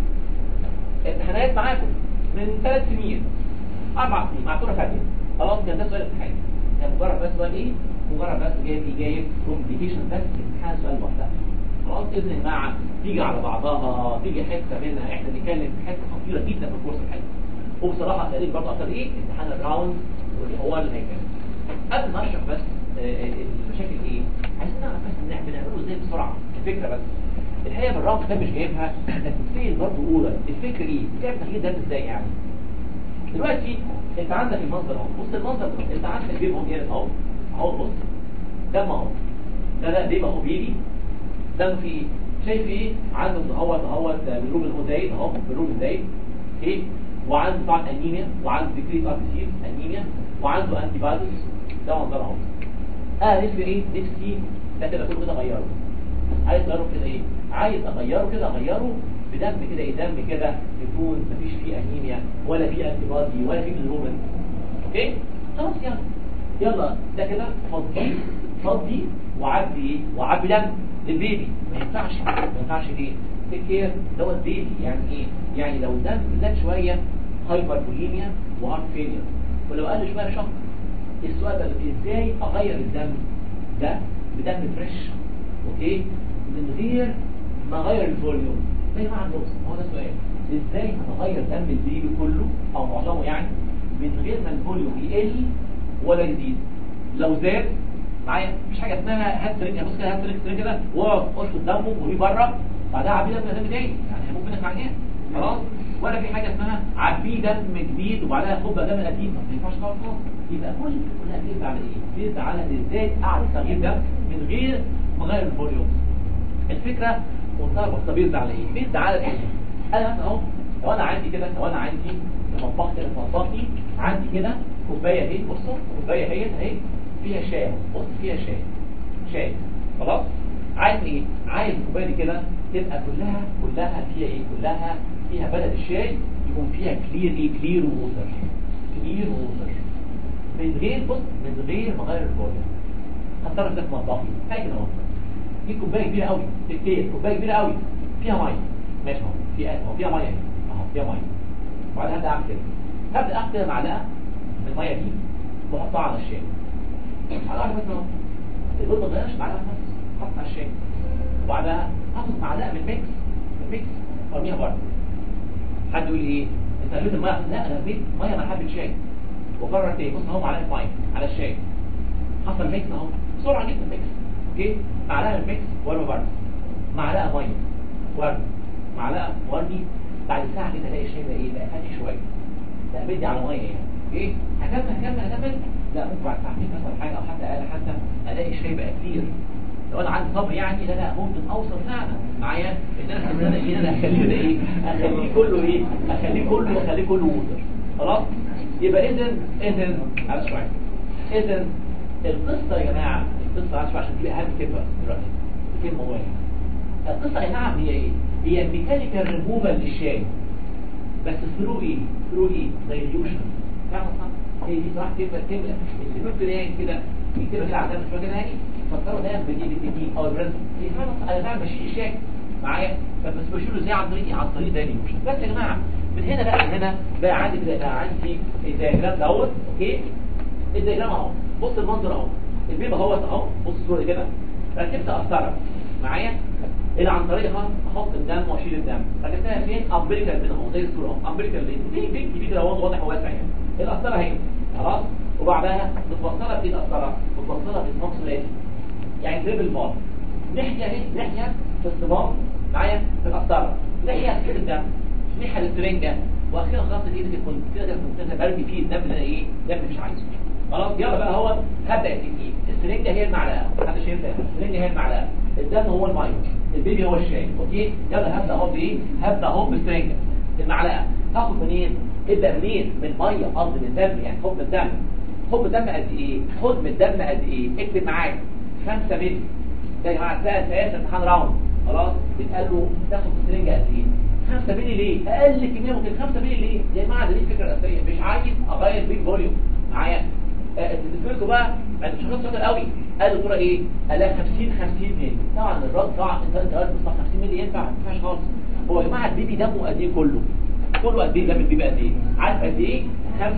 امتحانات معاكم من ثلاث سنين اربع سنين مع دكتوره فاديه خلاص كان ده سؤال الامتحان كان مجرد بس سؤال ايه مجرد بس جايب ايه جايب كومبليكيشن بس امتحان سؤال لوحدها خلاص باذن الله مع تيجي على بعضها تيجي حته منها احنا بنتكلم في حته خطيره جدا في الكورس الحالي وبصراحه تقريبا برضه اكتر ايه امتحان الراوند والحوار اللي هيكمل قبل ما اشرح بس آه، المشاكل ايه عايزين نعرف بس إن إحنا بنعمله ازاي بسرعه الفكره بس الحقيقه بالراوند ده مش جايبها التفصيل برضه اولى الفكره ايه بتعمل تغيير ده ازاي يعني دلوقتي انت عندك المنظر اهو بص المنظر ده انت عندك البيبي اهو جاي اهو اهو بص دم اهو ده ده بيبي اهو بيبي دم في ايه شايف ايه عنده اهوت اهوت بالروبن هو زايد اهو بالروبن زايد ايه وعنده طبعا انيميا وعنده ديكريت ارتيسيل انيميا وعنده انتي بايوتكس ده منظر اهو اه نفسي ايه نفسي ده كده كله كده اغيره عايز اغيره كده ايه عايز اغيره كده اغيره بدم كده ايه دم كده يكون مفيش فيه انيميا ولا فيه انتي بادي ولا فيه بالروبن اوكي خلاص يلا يلا ده كده فضي فضي وعبي ايه وعبي دم للبيبي ما ينفعش ما ينفعش ليه تيك كير دوت بيبي يعني ايه يعني لو الدم زاد شويه هايبر بوليميا وهارت فيلير ولو قل شويه شق السؤال بقى ازاي اغير الدم ده بدم فريش اوكي من غير ما اغير الفوليوم زي ما عندهم هو ده السؤال ازاي هنغير دم البيبي كله او معظمه يعني من غير ما الفوليوم يقل ولا يزيد لو زاد معايا مفيش حاجه اسمها هات سرنجه بص كده هات سرنجه كده واقف اشفط دمه وريه بره بعدها عبيه دم دم تاني يعني ممكن نسمع عينيه خلاص ولا في حاجه اسمها عبيه دم جديد وبعدها خد بقى دم قديم ما ينفعش خالص خالص يبقى كل كلها بترجع على ايه؟ بترجع على ازاي اعمل تغيير دم من غير ما اغير الفوليوم الفكره منتهى البساطه بيزد على ايه بيزد على الايه انا مثلا اهو لو انا عندي كده لو انا عندي في مطبخ كده في مطبخي عندي كده كوبايه اهي بصوا كوبايه اهي اهي فيها شاي أهو. بص فيها شاي شاي خلاص عايز ايه عايز الكوبايه دي كده تبقى كلها كلها فيها ايه كلها فيها بدل الشاي يكون فيها كلير ايه كلير ووتر كلير ووتر من غير بص من غير ما اغير الفوليوم هتصرف ده في مطبخي حاجه كده اهو دي كوبايه كبيره قوي تكتير كوبايه كبيره قوي فيها ميه ماشي اهو في اهو فيها ميه اهي اهو فيها ميه وبعدين هبدا اعمل كده هبدا اخد كده معلقه من الميه دي واحطها على الشاي على واحده مثلا البيض ما اتغيرش معلقه بس حط على الشاي وبعدها هاخد معلقه من ميكس من ميكس ارميها بره حد يقول لي ايه انت رميت الميه لا انا رميت ميه مع حبه شاي وقررت ايه بص اهو معلقه ميه على الشاي حصل ميكس اهو بسرعه جدا ميكس اوكي معلقه من ميكس وارمي بره معلقه ميه وارمي معلقه وارمي بعد ساعه كده الاقي الشاي بقى ايه بقى فاتح شويه لا بدي على ميه يعني ايه هكمل هكمل هكمل لا ممكن بعد ساعتين مثلا حاجه او حتى اقل حتى الاقي الشاي بقى كتير لو انا عندي صبر يعني لا لا ممكن اوصل فعلا معايا ان انا ان انا ايه ان انا اخليه ده ايه اخليه كله ايه اخليه كله اخليه كله ووتر خلاص يبقى اذا اذا على شويه اذا القصه يا جماعه القصه على شويه عشان دي اهم كلمه دلوقتي كلمه مهمه القصه يا جماعه هي ايه هي ميكانيكال ريموفال للشاي بس ثرو ايه ثرو ايه دايليوشن فاهم صح هي دي صراحه كلمه كلمه اللي كنت يعني كده يكتبها كده على مش فاكر يعني فكروا دايما بدي بالتكنيك او البرنس انا فعلا بشيل الشاي معايا بس بشيله ازاي عن طريق إيه؟ عن طريق دايليوشن بس يا جماعه من هنا بقى من هنا بقى عندي كده بقى عندي الدياجرام دوت اوكي الدياجرام اهو بص المنظر اهو البيبه اهوت اهو بص الصوره كده ركبت قسطره معايا اللي عن طريقها احط الدم واشيل الدم ركبتها فين امبريكال بين اهو زي الصوره اهو امبريكال بين في بيج كبير كده اهو واضح وواسع يعني القسطره اهي خلاص وبعدها متوصله في القسطره متوصله في النص ثلاثي يعني تريبل بار ناحيه اهي ناحيه في الصباع معايا في القسطره ناحيه في الدم ناحيه للسرنجه واخيرا خلاص ايدك تكون كده كده كنت برمي فيه الدم اللي انا ايه الدم اللي مش عايزه خلاص يلا بقى هو هبدا التكنيك السرنجه هي المعلقه محدش ينسى السرنجه هي المعلقه الدم هو الميه البيبي هو الشاي اوكي يلا هبدا اهو بايه هبدا اهو بالسرنجه المعلقه هاخد منين ابدا منين من ميه قصدي من دم يعني حكم الدم حكم الدم قد ايه حكم الدم قد ايه اكتب معايا 5 مللي ده يا جماعه ساعه ساعه امتحان راوند خلاص بيتقال له تاخد السرنجه قد ايه 5 مللي ليه اقل كميه ممكن 5 مللي ليه يا جماعه دي الفكره الاساسيه مش عايز اغير بيج فوليوم معايا تفكروا بقى انت مش هتاخد شاطر قوي قال الدكتوره ايه قال لها 50 50 مللي طبعا الرد طبعا انت انت قلت 50 مللي ينفع ما ينفعش خالص هو يا جماعه البيبي دمه قد ايه كله كله قد ايه دم البيبي قد ايه عارف قد ايه 5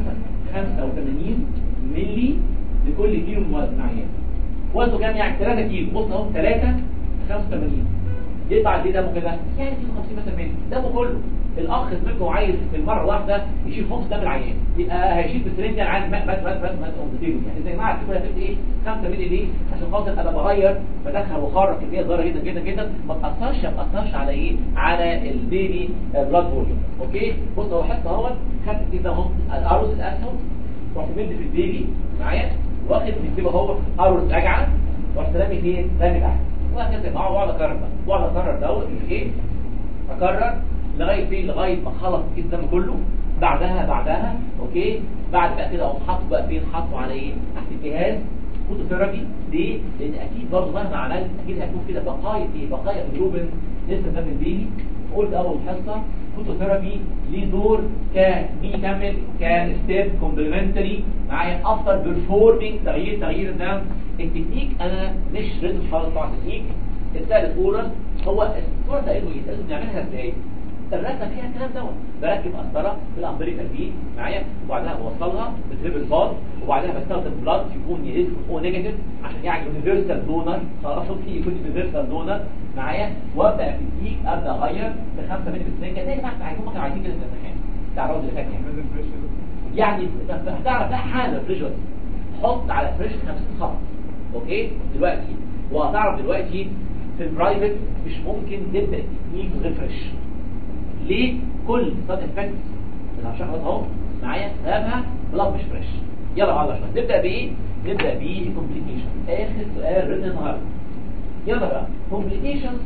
85 مللي لكل كيلو من وزن عيان وزنه كام يعني 3 كيلو بص اهو 3 85 يطلع قد ايه دمه كده يعني 52 مثلا مللي دمه كله الاخ زميلته عايز في المره الواحده يشيل خمس دم العيان يبقى هيشيل بالسرنجه عايز مات مات مات مات مات يعني زي ما جماعه الفكره هتبقى ايه 5 مللي ليه عشان خاطر انا بغير بدخل واخرج كميه صغيره جدا جدا جدا ما تاثرش ما تاثرش على ايه على البيبي بلاد فوليوم اوكي بص هو حتى اهو خدت كده اهو الارز الاسهم رحت مدي في البيبي معايا واخد بيكتب اهو ارز راجعه رحت رامي فين رامي تحت وهكذا معاه واقعد اكرر بقى واقعد اكرر دوت ايه اكرر لغايه فين لغايه ما خلص كيس الدم كله بعدها بعدها اوكي بعد بقى كده اقوم حاطه بقى فين حاطه على ايه تحت الجهاز فوتوثيرابي ليه؟ لان اكيد برضه مهما عملت اكيد هيكون كده بقايا ايه بقايا الجروبن لسه ده من البيبي قلت اول حصه فوتوثيرابي ليه دور ك بيكمل كستيب كومبلمنتري معايا افتر بيرفورمينج تغيير تغيير الدم التكنيك انا مش ريتم خالص طبعا التكنيك الثالث اورال هو الصوره ده ايه؟ لازم نعملها ازاي؟ الرسمه فيها الكلام دوت بركب قسطره في الامبريكال بي معايا وبعدها بوصلها بتريبل بال وبعدها بستخدم بلاد يكون يهز او نيجاتيف عشان يعني يونيفرسال دونر خلاص في يكون يونيفرسال دونر معايا وابدا في التكنيك ابدا اغير ب 5 مللي سرنجه زي ما احنا عايزين ممكن عايزين كده في الامتحان بتاع الراوند اللي فات يعني يعني هتعرف بقى حاله بريشر حط على فريش 50 خط اوكي دلوقتي وهتعرف دلوقتي في البرايفت مش ممكن تبدا التكنيك غير فريش ليه كل سايد افكت اللي هشرحها اهو معايا سببها بلاد مش فريش يلا بقى شويه نبدا بايه نبدا بالكومبليكيشن اخر سؤال رن النهارده يلا بقى كومبليكيشن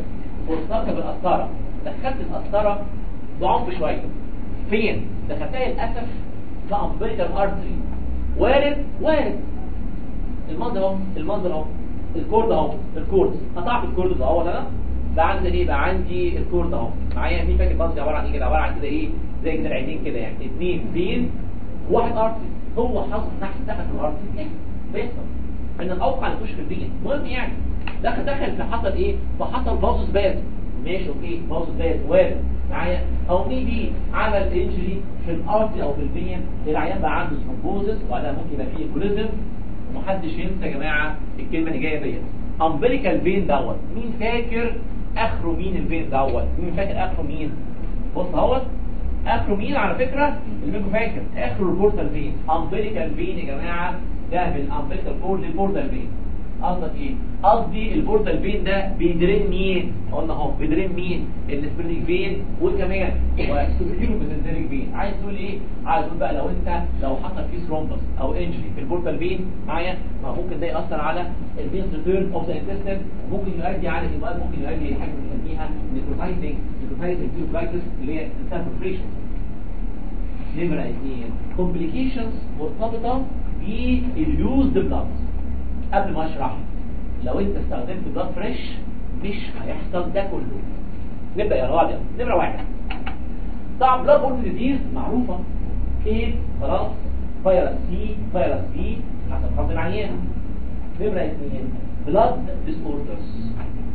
وصلت بالقسطره دخلت القسطره بعنف شويه فين دخلتها للاسف في امبريكال ارتري وارد وارد المنظر اهو المنظر اهو الكورد اهو الكورد قطعت الكورد اهو انا بقى عندي ايه بقى عندي الكورد اهو معايا مين فاكر المنظر عباره عن ايه كده عباره عن كده ايه زي كده العينين كده يعني اثنين فين واحد ارتري هو حصل تحت تحت الارتري ايه بيحصل ان الاوقع اللي تخش في البين المهم يعني دخل دخل في حصل ايه فحصل باظ باز ماشي اوكي باظ باز وارد معايا او ميبي عمل انجري في الارتري او في البين العيان بقى عنده ثرومبوزس وبعدها ممكن يبقى فيه كوليزم ومحدش ينسى يا جماعه الكلمه اللي جايه ديت امبليكال فين دوت مين فاكر اخره مين الفين دوت مين فاكر اخره مين بص اهوت اخره مين على فكره اللي منكم فاكر اخره البورتال فين امبليكال فين يا جماعه ده من الامبليكال كورد للبورتال فين قصدك ايه قصدي البورتال فين ده بيدرين مين قلنا اهو بيدرين مين السبرينج فين وكمان والسوبريكيلو بيزنتريك فين عايز تقول ايه عايز تقول بقى لو انت لو حصل فيه ثرومبس او انجري في البورتال فين معايا ما ممكن ده ياثر على الفينس ريتيرن اوف ذا انتستين ممكن يؤدي على ايه ممكن يؤدي لحاجه بنسميها نيكروتايزنج نيكروتايزنج بيوبلايتس اللي هي سيرفريشن نمرة اثنين complications مرتبطة باليوزد بلاد قبل ما اشرح لو انت استخدمت بلاد فريش مش هيحصل ده كله نبدأ يا راجل نمرة واحد طبعا بلاد بورن ديزيز معروفة ايه خلاص فيروس سي فيروس بي حسب حظ العيان نمرة اثنين بلاد ديس اوردرز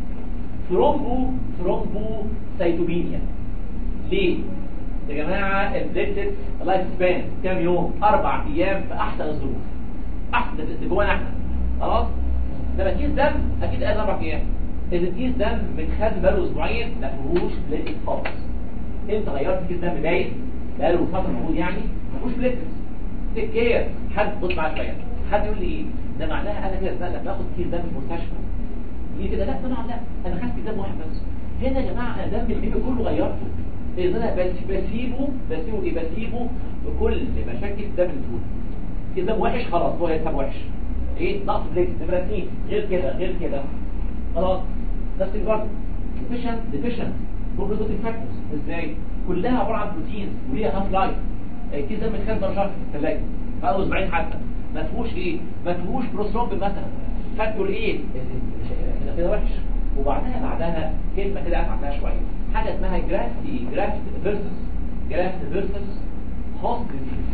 ثرومبو ثرومبو سيتوبينيا ليه؟ يا جماعة الديتد لايف سبان كام يوم أربع أيام في أحسن الظروف أحسن ده جوانا احنا خلاص لما كيس دم أكيد قال أربع أيام إذا كيس دم متخزن بقاله أسبوعين ما فيهوش بليتس خالص أنت غيرت كيس دم باين بقاله فترة موجود يعني ما فيهوش بليتس تيك كير حد بص معايا شوية حد يقول لي إيه ده معناها أنا كده لما باخد كيس دم في المستشفى ليه كده لا طبعا لا أنا خدت كيس دم واحد بس هنا يا جماعة أنا دم البيبي كله غيرته إذا أنا بس بسيبه بسيبه إيه بسيبه بكل مشاكل الدم اللي فيه كده دم وحش خلاص هو يتساب وحش إيه نقص بليك نمرة اتنين غير كده غير كده خلاص نفس برضه ديفيشن ديفيشن بروبلوتيك فاكتورز ازاي كلها عبارة عن بروتينز وليها هاف لايف كده دم خمسة شهر في الثلاجة بقى اسبوعين حتى ما فيهوش ايه ما فيهوش بروسترومب مثلا فاكتور ايه كده كده وحش وبعدها بعدها كلمة كده أفعل فيها شوية حاجة اسمها جرافت ايه جرافت فيرسس جرافت فيرسس هوست ديزيز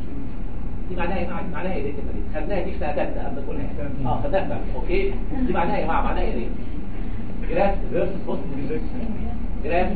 دي معناها ايه معناها ايه دي الكلمة دي خدناها دي في سنة تالتة قبل كل حاجة اه خدناها في اوكي دي معناها ايه يا جماعة معناها ايه جرافت فيرسس هوست ديزيز جرافت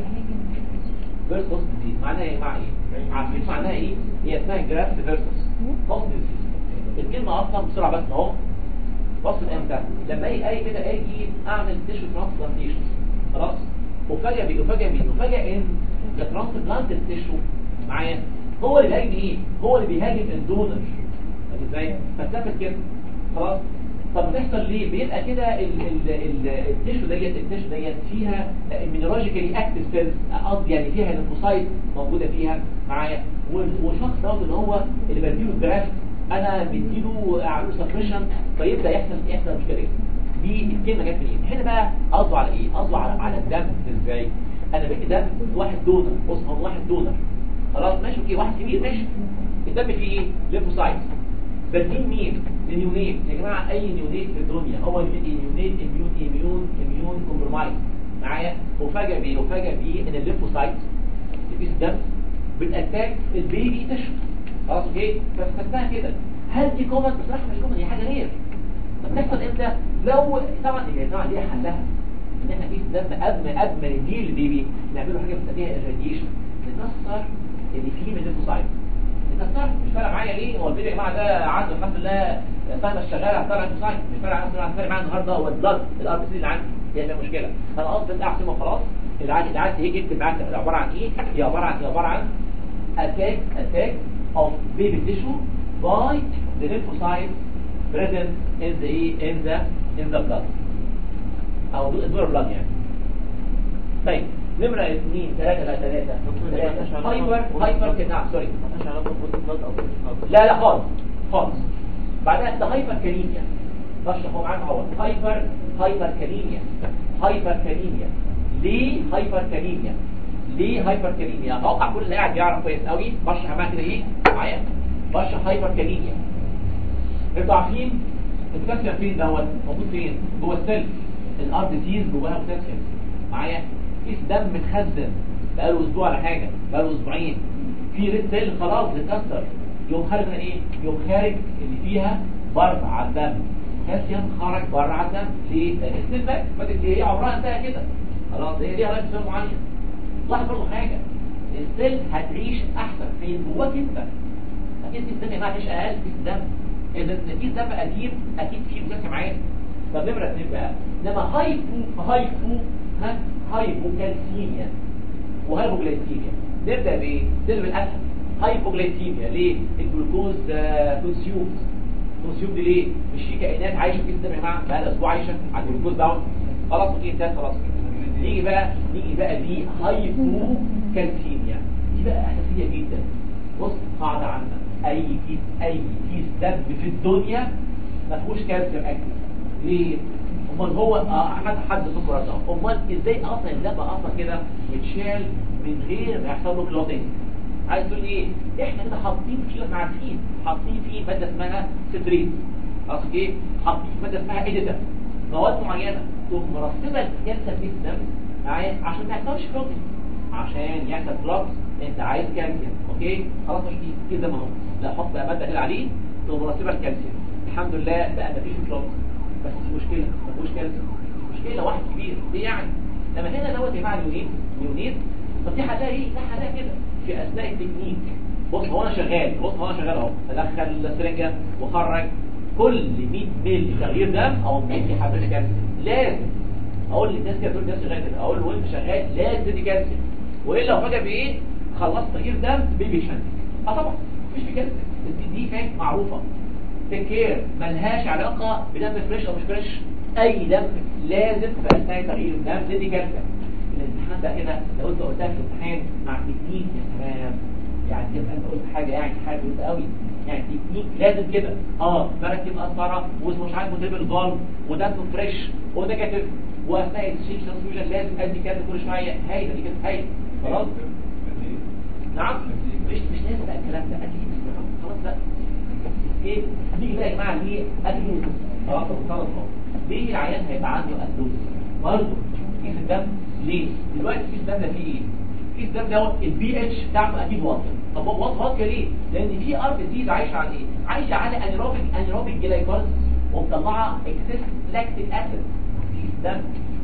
فيرسس هوست ديزيز معناها ايه معناها ايه عارفين معناها ايه هي اسمها جرافت فيرسس هوست ديزيز الكلمة اصلا بسرعة بس اهو وصل امتى لما اجي اي كده اجي اعمل تيشو ترانسبلانتيشن خلاص وفجأة بي وفجأة مين وفجأة ان الترانسبلانت تيشو معايا هو اللي بيهاجم ايه هو اللي بيهاجم الدونر فاهم ازاي فلسفه كده خلاص طب بتحصل ليه بيبقى كده ال- ال- ال- التيشو ديت التيشو ديت فيها مينرولوجيكالي اكتف سيلز قصدي يعني فيها ليمفوسايت موجوده فيها معايا وال- والشخص دوت اللي هو اللي بديله الجراف انا بديله اعمل سبريشن فيبدا يحصل يحصل مشكله دي الكلمه جت منين هنا بقى قصده على ايه قصده على على الدم ازاي انا بدي دم واحد دونر بص هو واحد دونر خلاص ماشي اوكي واحد كبير ماشي الدم فيه ايه ليمفوسايت بدين مين النيونيت يا جماعه اي نيونيت في الدنيا هو نيونيت اميون اميون اميون كومبرومايز معايا وفجأة بيه وفجأة بيه ان الليمفوسايت اللي في الدم بتاتاك البيبي تشو خلاص اوكي فاستخدمها كده هل دي كومن بصراحه مش كومن دي حاجه غير طب تحصل امتى لو طبعا هي طبعا ليها حلها ان احنا في دم قبل قبل ما نديه للبيبي نعمله حاجه بنسميها الراديشن نكسر اللي فيه من الليمفوسايت نكسر مش فارق معايا ليه هو البيبي يا جماعه ده عنده الحمد لله فاهمه الشغاله هطلع الليمفوسايت مش فارق عنده مش فارق معايا النهارده هو البلاد الار بي سي اللي عندي هي فيها مشكله انا قصدي بتاع احسن خلاص اللي عايز اللي عايز يجي يكتب معاك عباره عن ايه هي عباره عن هي عباره عن attack attack of baby tissue by the lymphocytes present in the in the in the blood او دور blood يعني طيب نمرة اثنين ثلاثة لا ثلاثة ثلاثة هايبر هايبر كده سوري لا لا خالص خالص بعدها ده هايبر كاليميا بشرح هو معاك اهو هايبر هايبر كاليميا هايبر كاليميا ليه هايبر كاليميا ليه هايبر كاليميا اتوقع كل اللي قاعد يعرف كويس قوي بشرح معاك كده ايه معايا بشرح هايبر كاليميا انتوا عارفين البوتاسيوم فين دوت موجود فين جوه السيل الار دي سيز جواها بوتاسيوم معايا كيس دم متخزن بقاله اسبوع ولا حاجه بقاله اسبوعين في ريد سيل خلاص اتكسر يوم خارج من ايه يوم خارج اللي فيها بره على الدم كالسيوم خرج بره على الدم ليه السيل بقى بدات هي عمرها انتهى كده خلاص هي ليها لايف ستايل معين لاحظ برضه حاجه السيل هتعيش احسن فين جواك انت اكيد الدم ما هيعيش اقل في الدم اذا في دم قديم اكيد فيه بوتاسيوم عالي طب نمره اثنين بقى انما هايبو هايبو ها هايبوكالسيميا وهايبوجلايسيميا نبدا بايه؟ نبدا بالاسهل هايبوجلايسيميا ليه؟ الجلوكوز كونسيوم كونسيوم ليه؟ مش في كائنات عايشه في الدم يا جماعه بقى لها اسبوع عايشه على الجلوكوز داون خلاص اوكي انتهت خلاص نيجي بقى نيجي بقى دي هايبوكالسيميا دي بقى اساسيه جدا بص قاعده عامه اي كيس اي كيس دم في الدنيا ما فيهوش كالسيوم اكتف ليه امال هو آه، حد حد سكر ده امال ازاي اصلا الدم اصلا كده يتشال من غير ما يحصل له كلوتنج عايز تقول ايه احنا كده حاطين فيه احنا عارفين حاطين فيه ماده اسمها ستريت اصل ايه حاطين فيه ماده اسمها ايديتا مواد معينه تقوم مرسبه الكالسيوم في الدم معايا عشان ما يحصلش كلوتنج عشان يحصل كلوت انت عايز كالسيوم اوكي خلاص مش دي كده ما هو لا حط بقى ماده كده عليه تقوم مرسبه الكالسيوم الحمد لله بقى مفيش كلوت بس المشكله ما فيهوش كالسيوم مشكله واحد كبير ليه يعني لما هنا دوت يا جماعه اليونيت اليونيت طب دي حلها ايه لا حلها كده في اثناء التكنيك بص هو انا شغال بص هو انا شغال اهو ادخل السرنجه واخرج كل 100 مللي تغيير دم او 100 حبه كالسيوم لازم اقول للناس كده تقول الناس شغال كده اقول له وانت شغال لازم تدي كالسيوم والا لو فجاه بايه خلصت تغيير دم بيبي شنك اه طبعا مفيش في كالسيوم دي دي فاهم معروفه تكير ملهاش علاقة بدم فريش او مش فريش اي دم لازم في اثناء تغيير الدم تدي كالسيوم الامتحان ده كده لو انت قلتها في الامتحان مع تكنيك يا سلام يعني تبقى انت قلت حاجه يعني حاجه كويسه قوي يعني تكنيك لازم كده اه بركب قسطره ومش عارف مدرب الجار ودم فريش ونيجاتيف واثناء الشيك ترانسفيوجن لازم ادي كالسيوم كل شويه هايله دي كده هايله خلاص نعم مش مش لازم بقى الكلام ده ادي خلاص بقى ايه نيجي بقى يا جماعه ليه ادلوز خلاص خلاص ليه العيان هيبقى عنده ادلوز برضه كيس الدم ليه دلوقتي كيس الدم ده فيه ايه كيس الدم ده البي اتش بتاعته اكيد واطي طب هو واطي واطي ليه لان في ار بي سيز عايشه على ايه عايشه على انيروبيك انيروبيك جلايكوز ومطلعه اكسس لاكتيك اسيد كيس الدم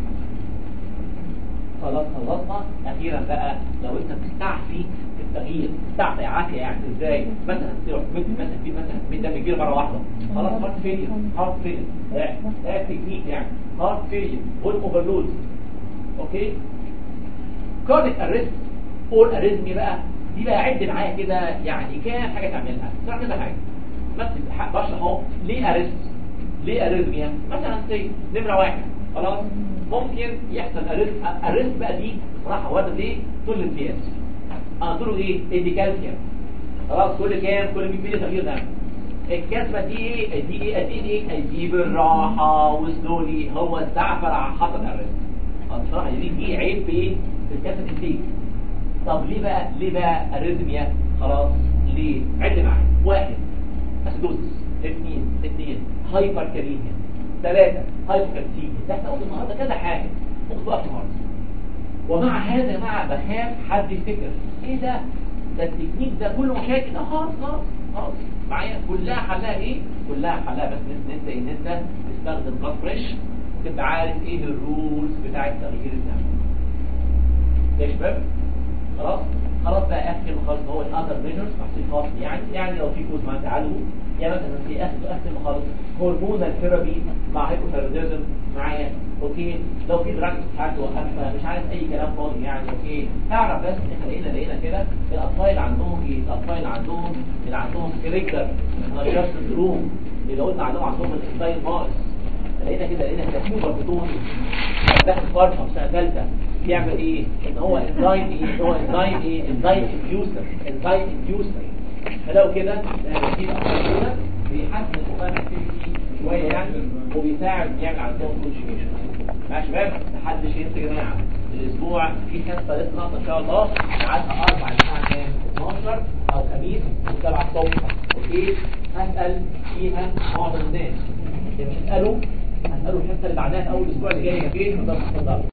خلاص خلصنا اخيرا بقى لو انت بتستعفي في التغيير بتستعفي عافيه يعني ازاي مثلا تروح مد مثلا في مثلا مد دم كبير مره واحده خلاص هارت فيلير هارت فيلير ده ده تكنيك يعني هارت فيلير فول اوفرلود اوكي كارنيك اريست اور اريزمي بقى دي بقى عد معايا كده يعني كام حاجه تعملها تروح كده حاجه بس بشرح اهو ليه اريست ليه اريزميا مثلا سي نمره واحد خلاص ممكن يحصل اريست اريست بقى دي بصراحه ورد ليه طول الامتياز اه طوله ايه ادي كالسيوم خلاص كل كام كل 100 مللي تغيير دم الكسبه دي ايه دي ايه دي ايه دي بالراحه وسلولي هو استعفر حصل اريست بصراحه دي دي عيب في ايه في الكاسه التيك طب ليه بقى ليه بقى اريزميا خلاص ليه عد معايا واحد اسيدوزس اثنين اثنين هايبر كاليميا ثلاثة هايبوكالسيميا ده احنا قلنا النهارده كذا حاجة ممكن تقف النهارده ومع هذا يا جماعه بخاف حد يفتكر ايه ده ده التكنيك ده كله مشاكل اه خلاص خلاص خلاص معايا كلها حلها ايه كلها حلها بس ان انت ان انت تستخدم بلاد فريش وتبقى عارف ايه الرولز بتاعه تغيير الدم يا شباب خلاص خلاص بقى اخر خالص هو الاذر ميجرز تحصيل يعني يعني لو في كوز مع تعالوا يعني مثلا في اخر اخر خالص هرمونال ثيرابي مع هايبوثايروديزم معايا اوكي لو في دراجز ساعات توقفها مش عارف اي كلام فاضي يعني اوكي اعرف بس احنا لقينا لقينا كده الاطفال اللي عندهم ايه الاطفال اللي عندهم اللي عندهم كريكتر نشاط سندروم اللي قلنا عندهم عندهم الانسايد ناقص لقينا كده لقينا كده في باربيتوني داخل فارما في سنه ثالثه بيعمل ايه ان هو انزايم ايه هو انزايم ايه انزايم انديوسر انزايم انديوسر فلو كده ده في الاطفال بيحسن الفان اكتيفيتي شويه يعني وبيساعد يعمل عندهم كونجيجيشن مع شباب محدش ينسى يا جماعه الاسبوع في حصه لسه ناقصه ان شاء الله ميعادها اربع الساعه كام 12 او خميس السبعة الصبح اوكي هسال فيها معظم الناس اللي مش هتسالوا هسالوا الحصه اللي بعدها في اول الاسبوع اللي جاي فين تقدروا تتفضلوا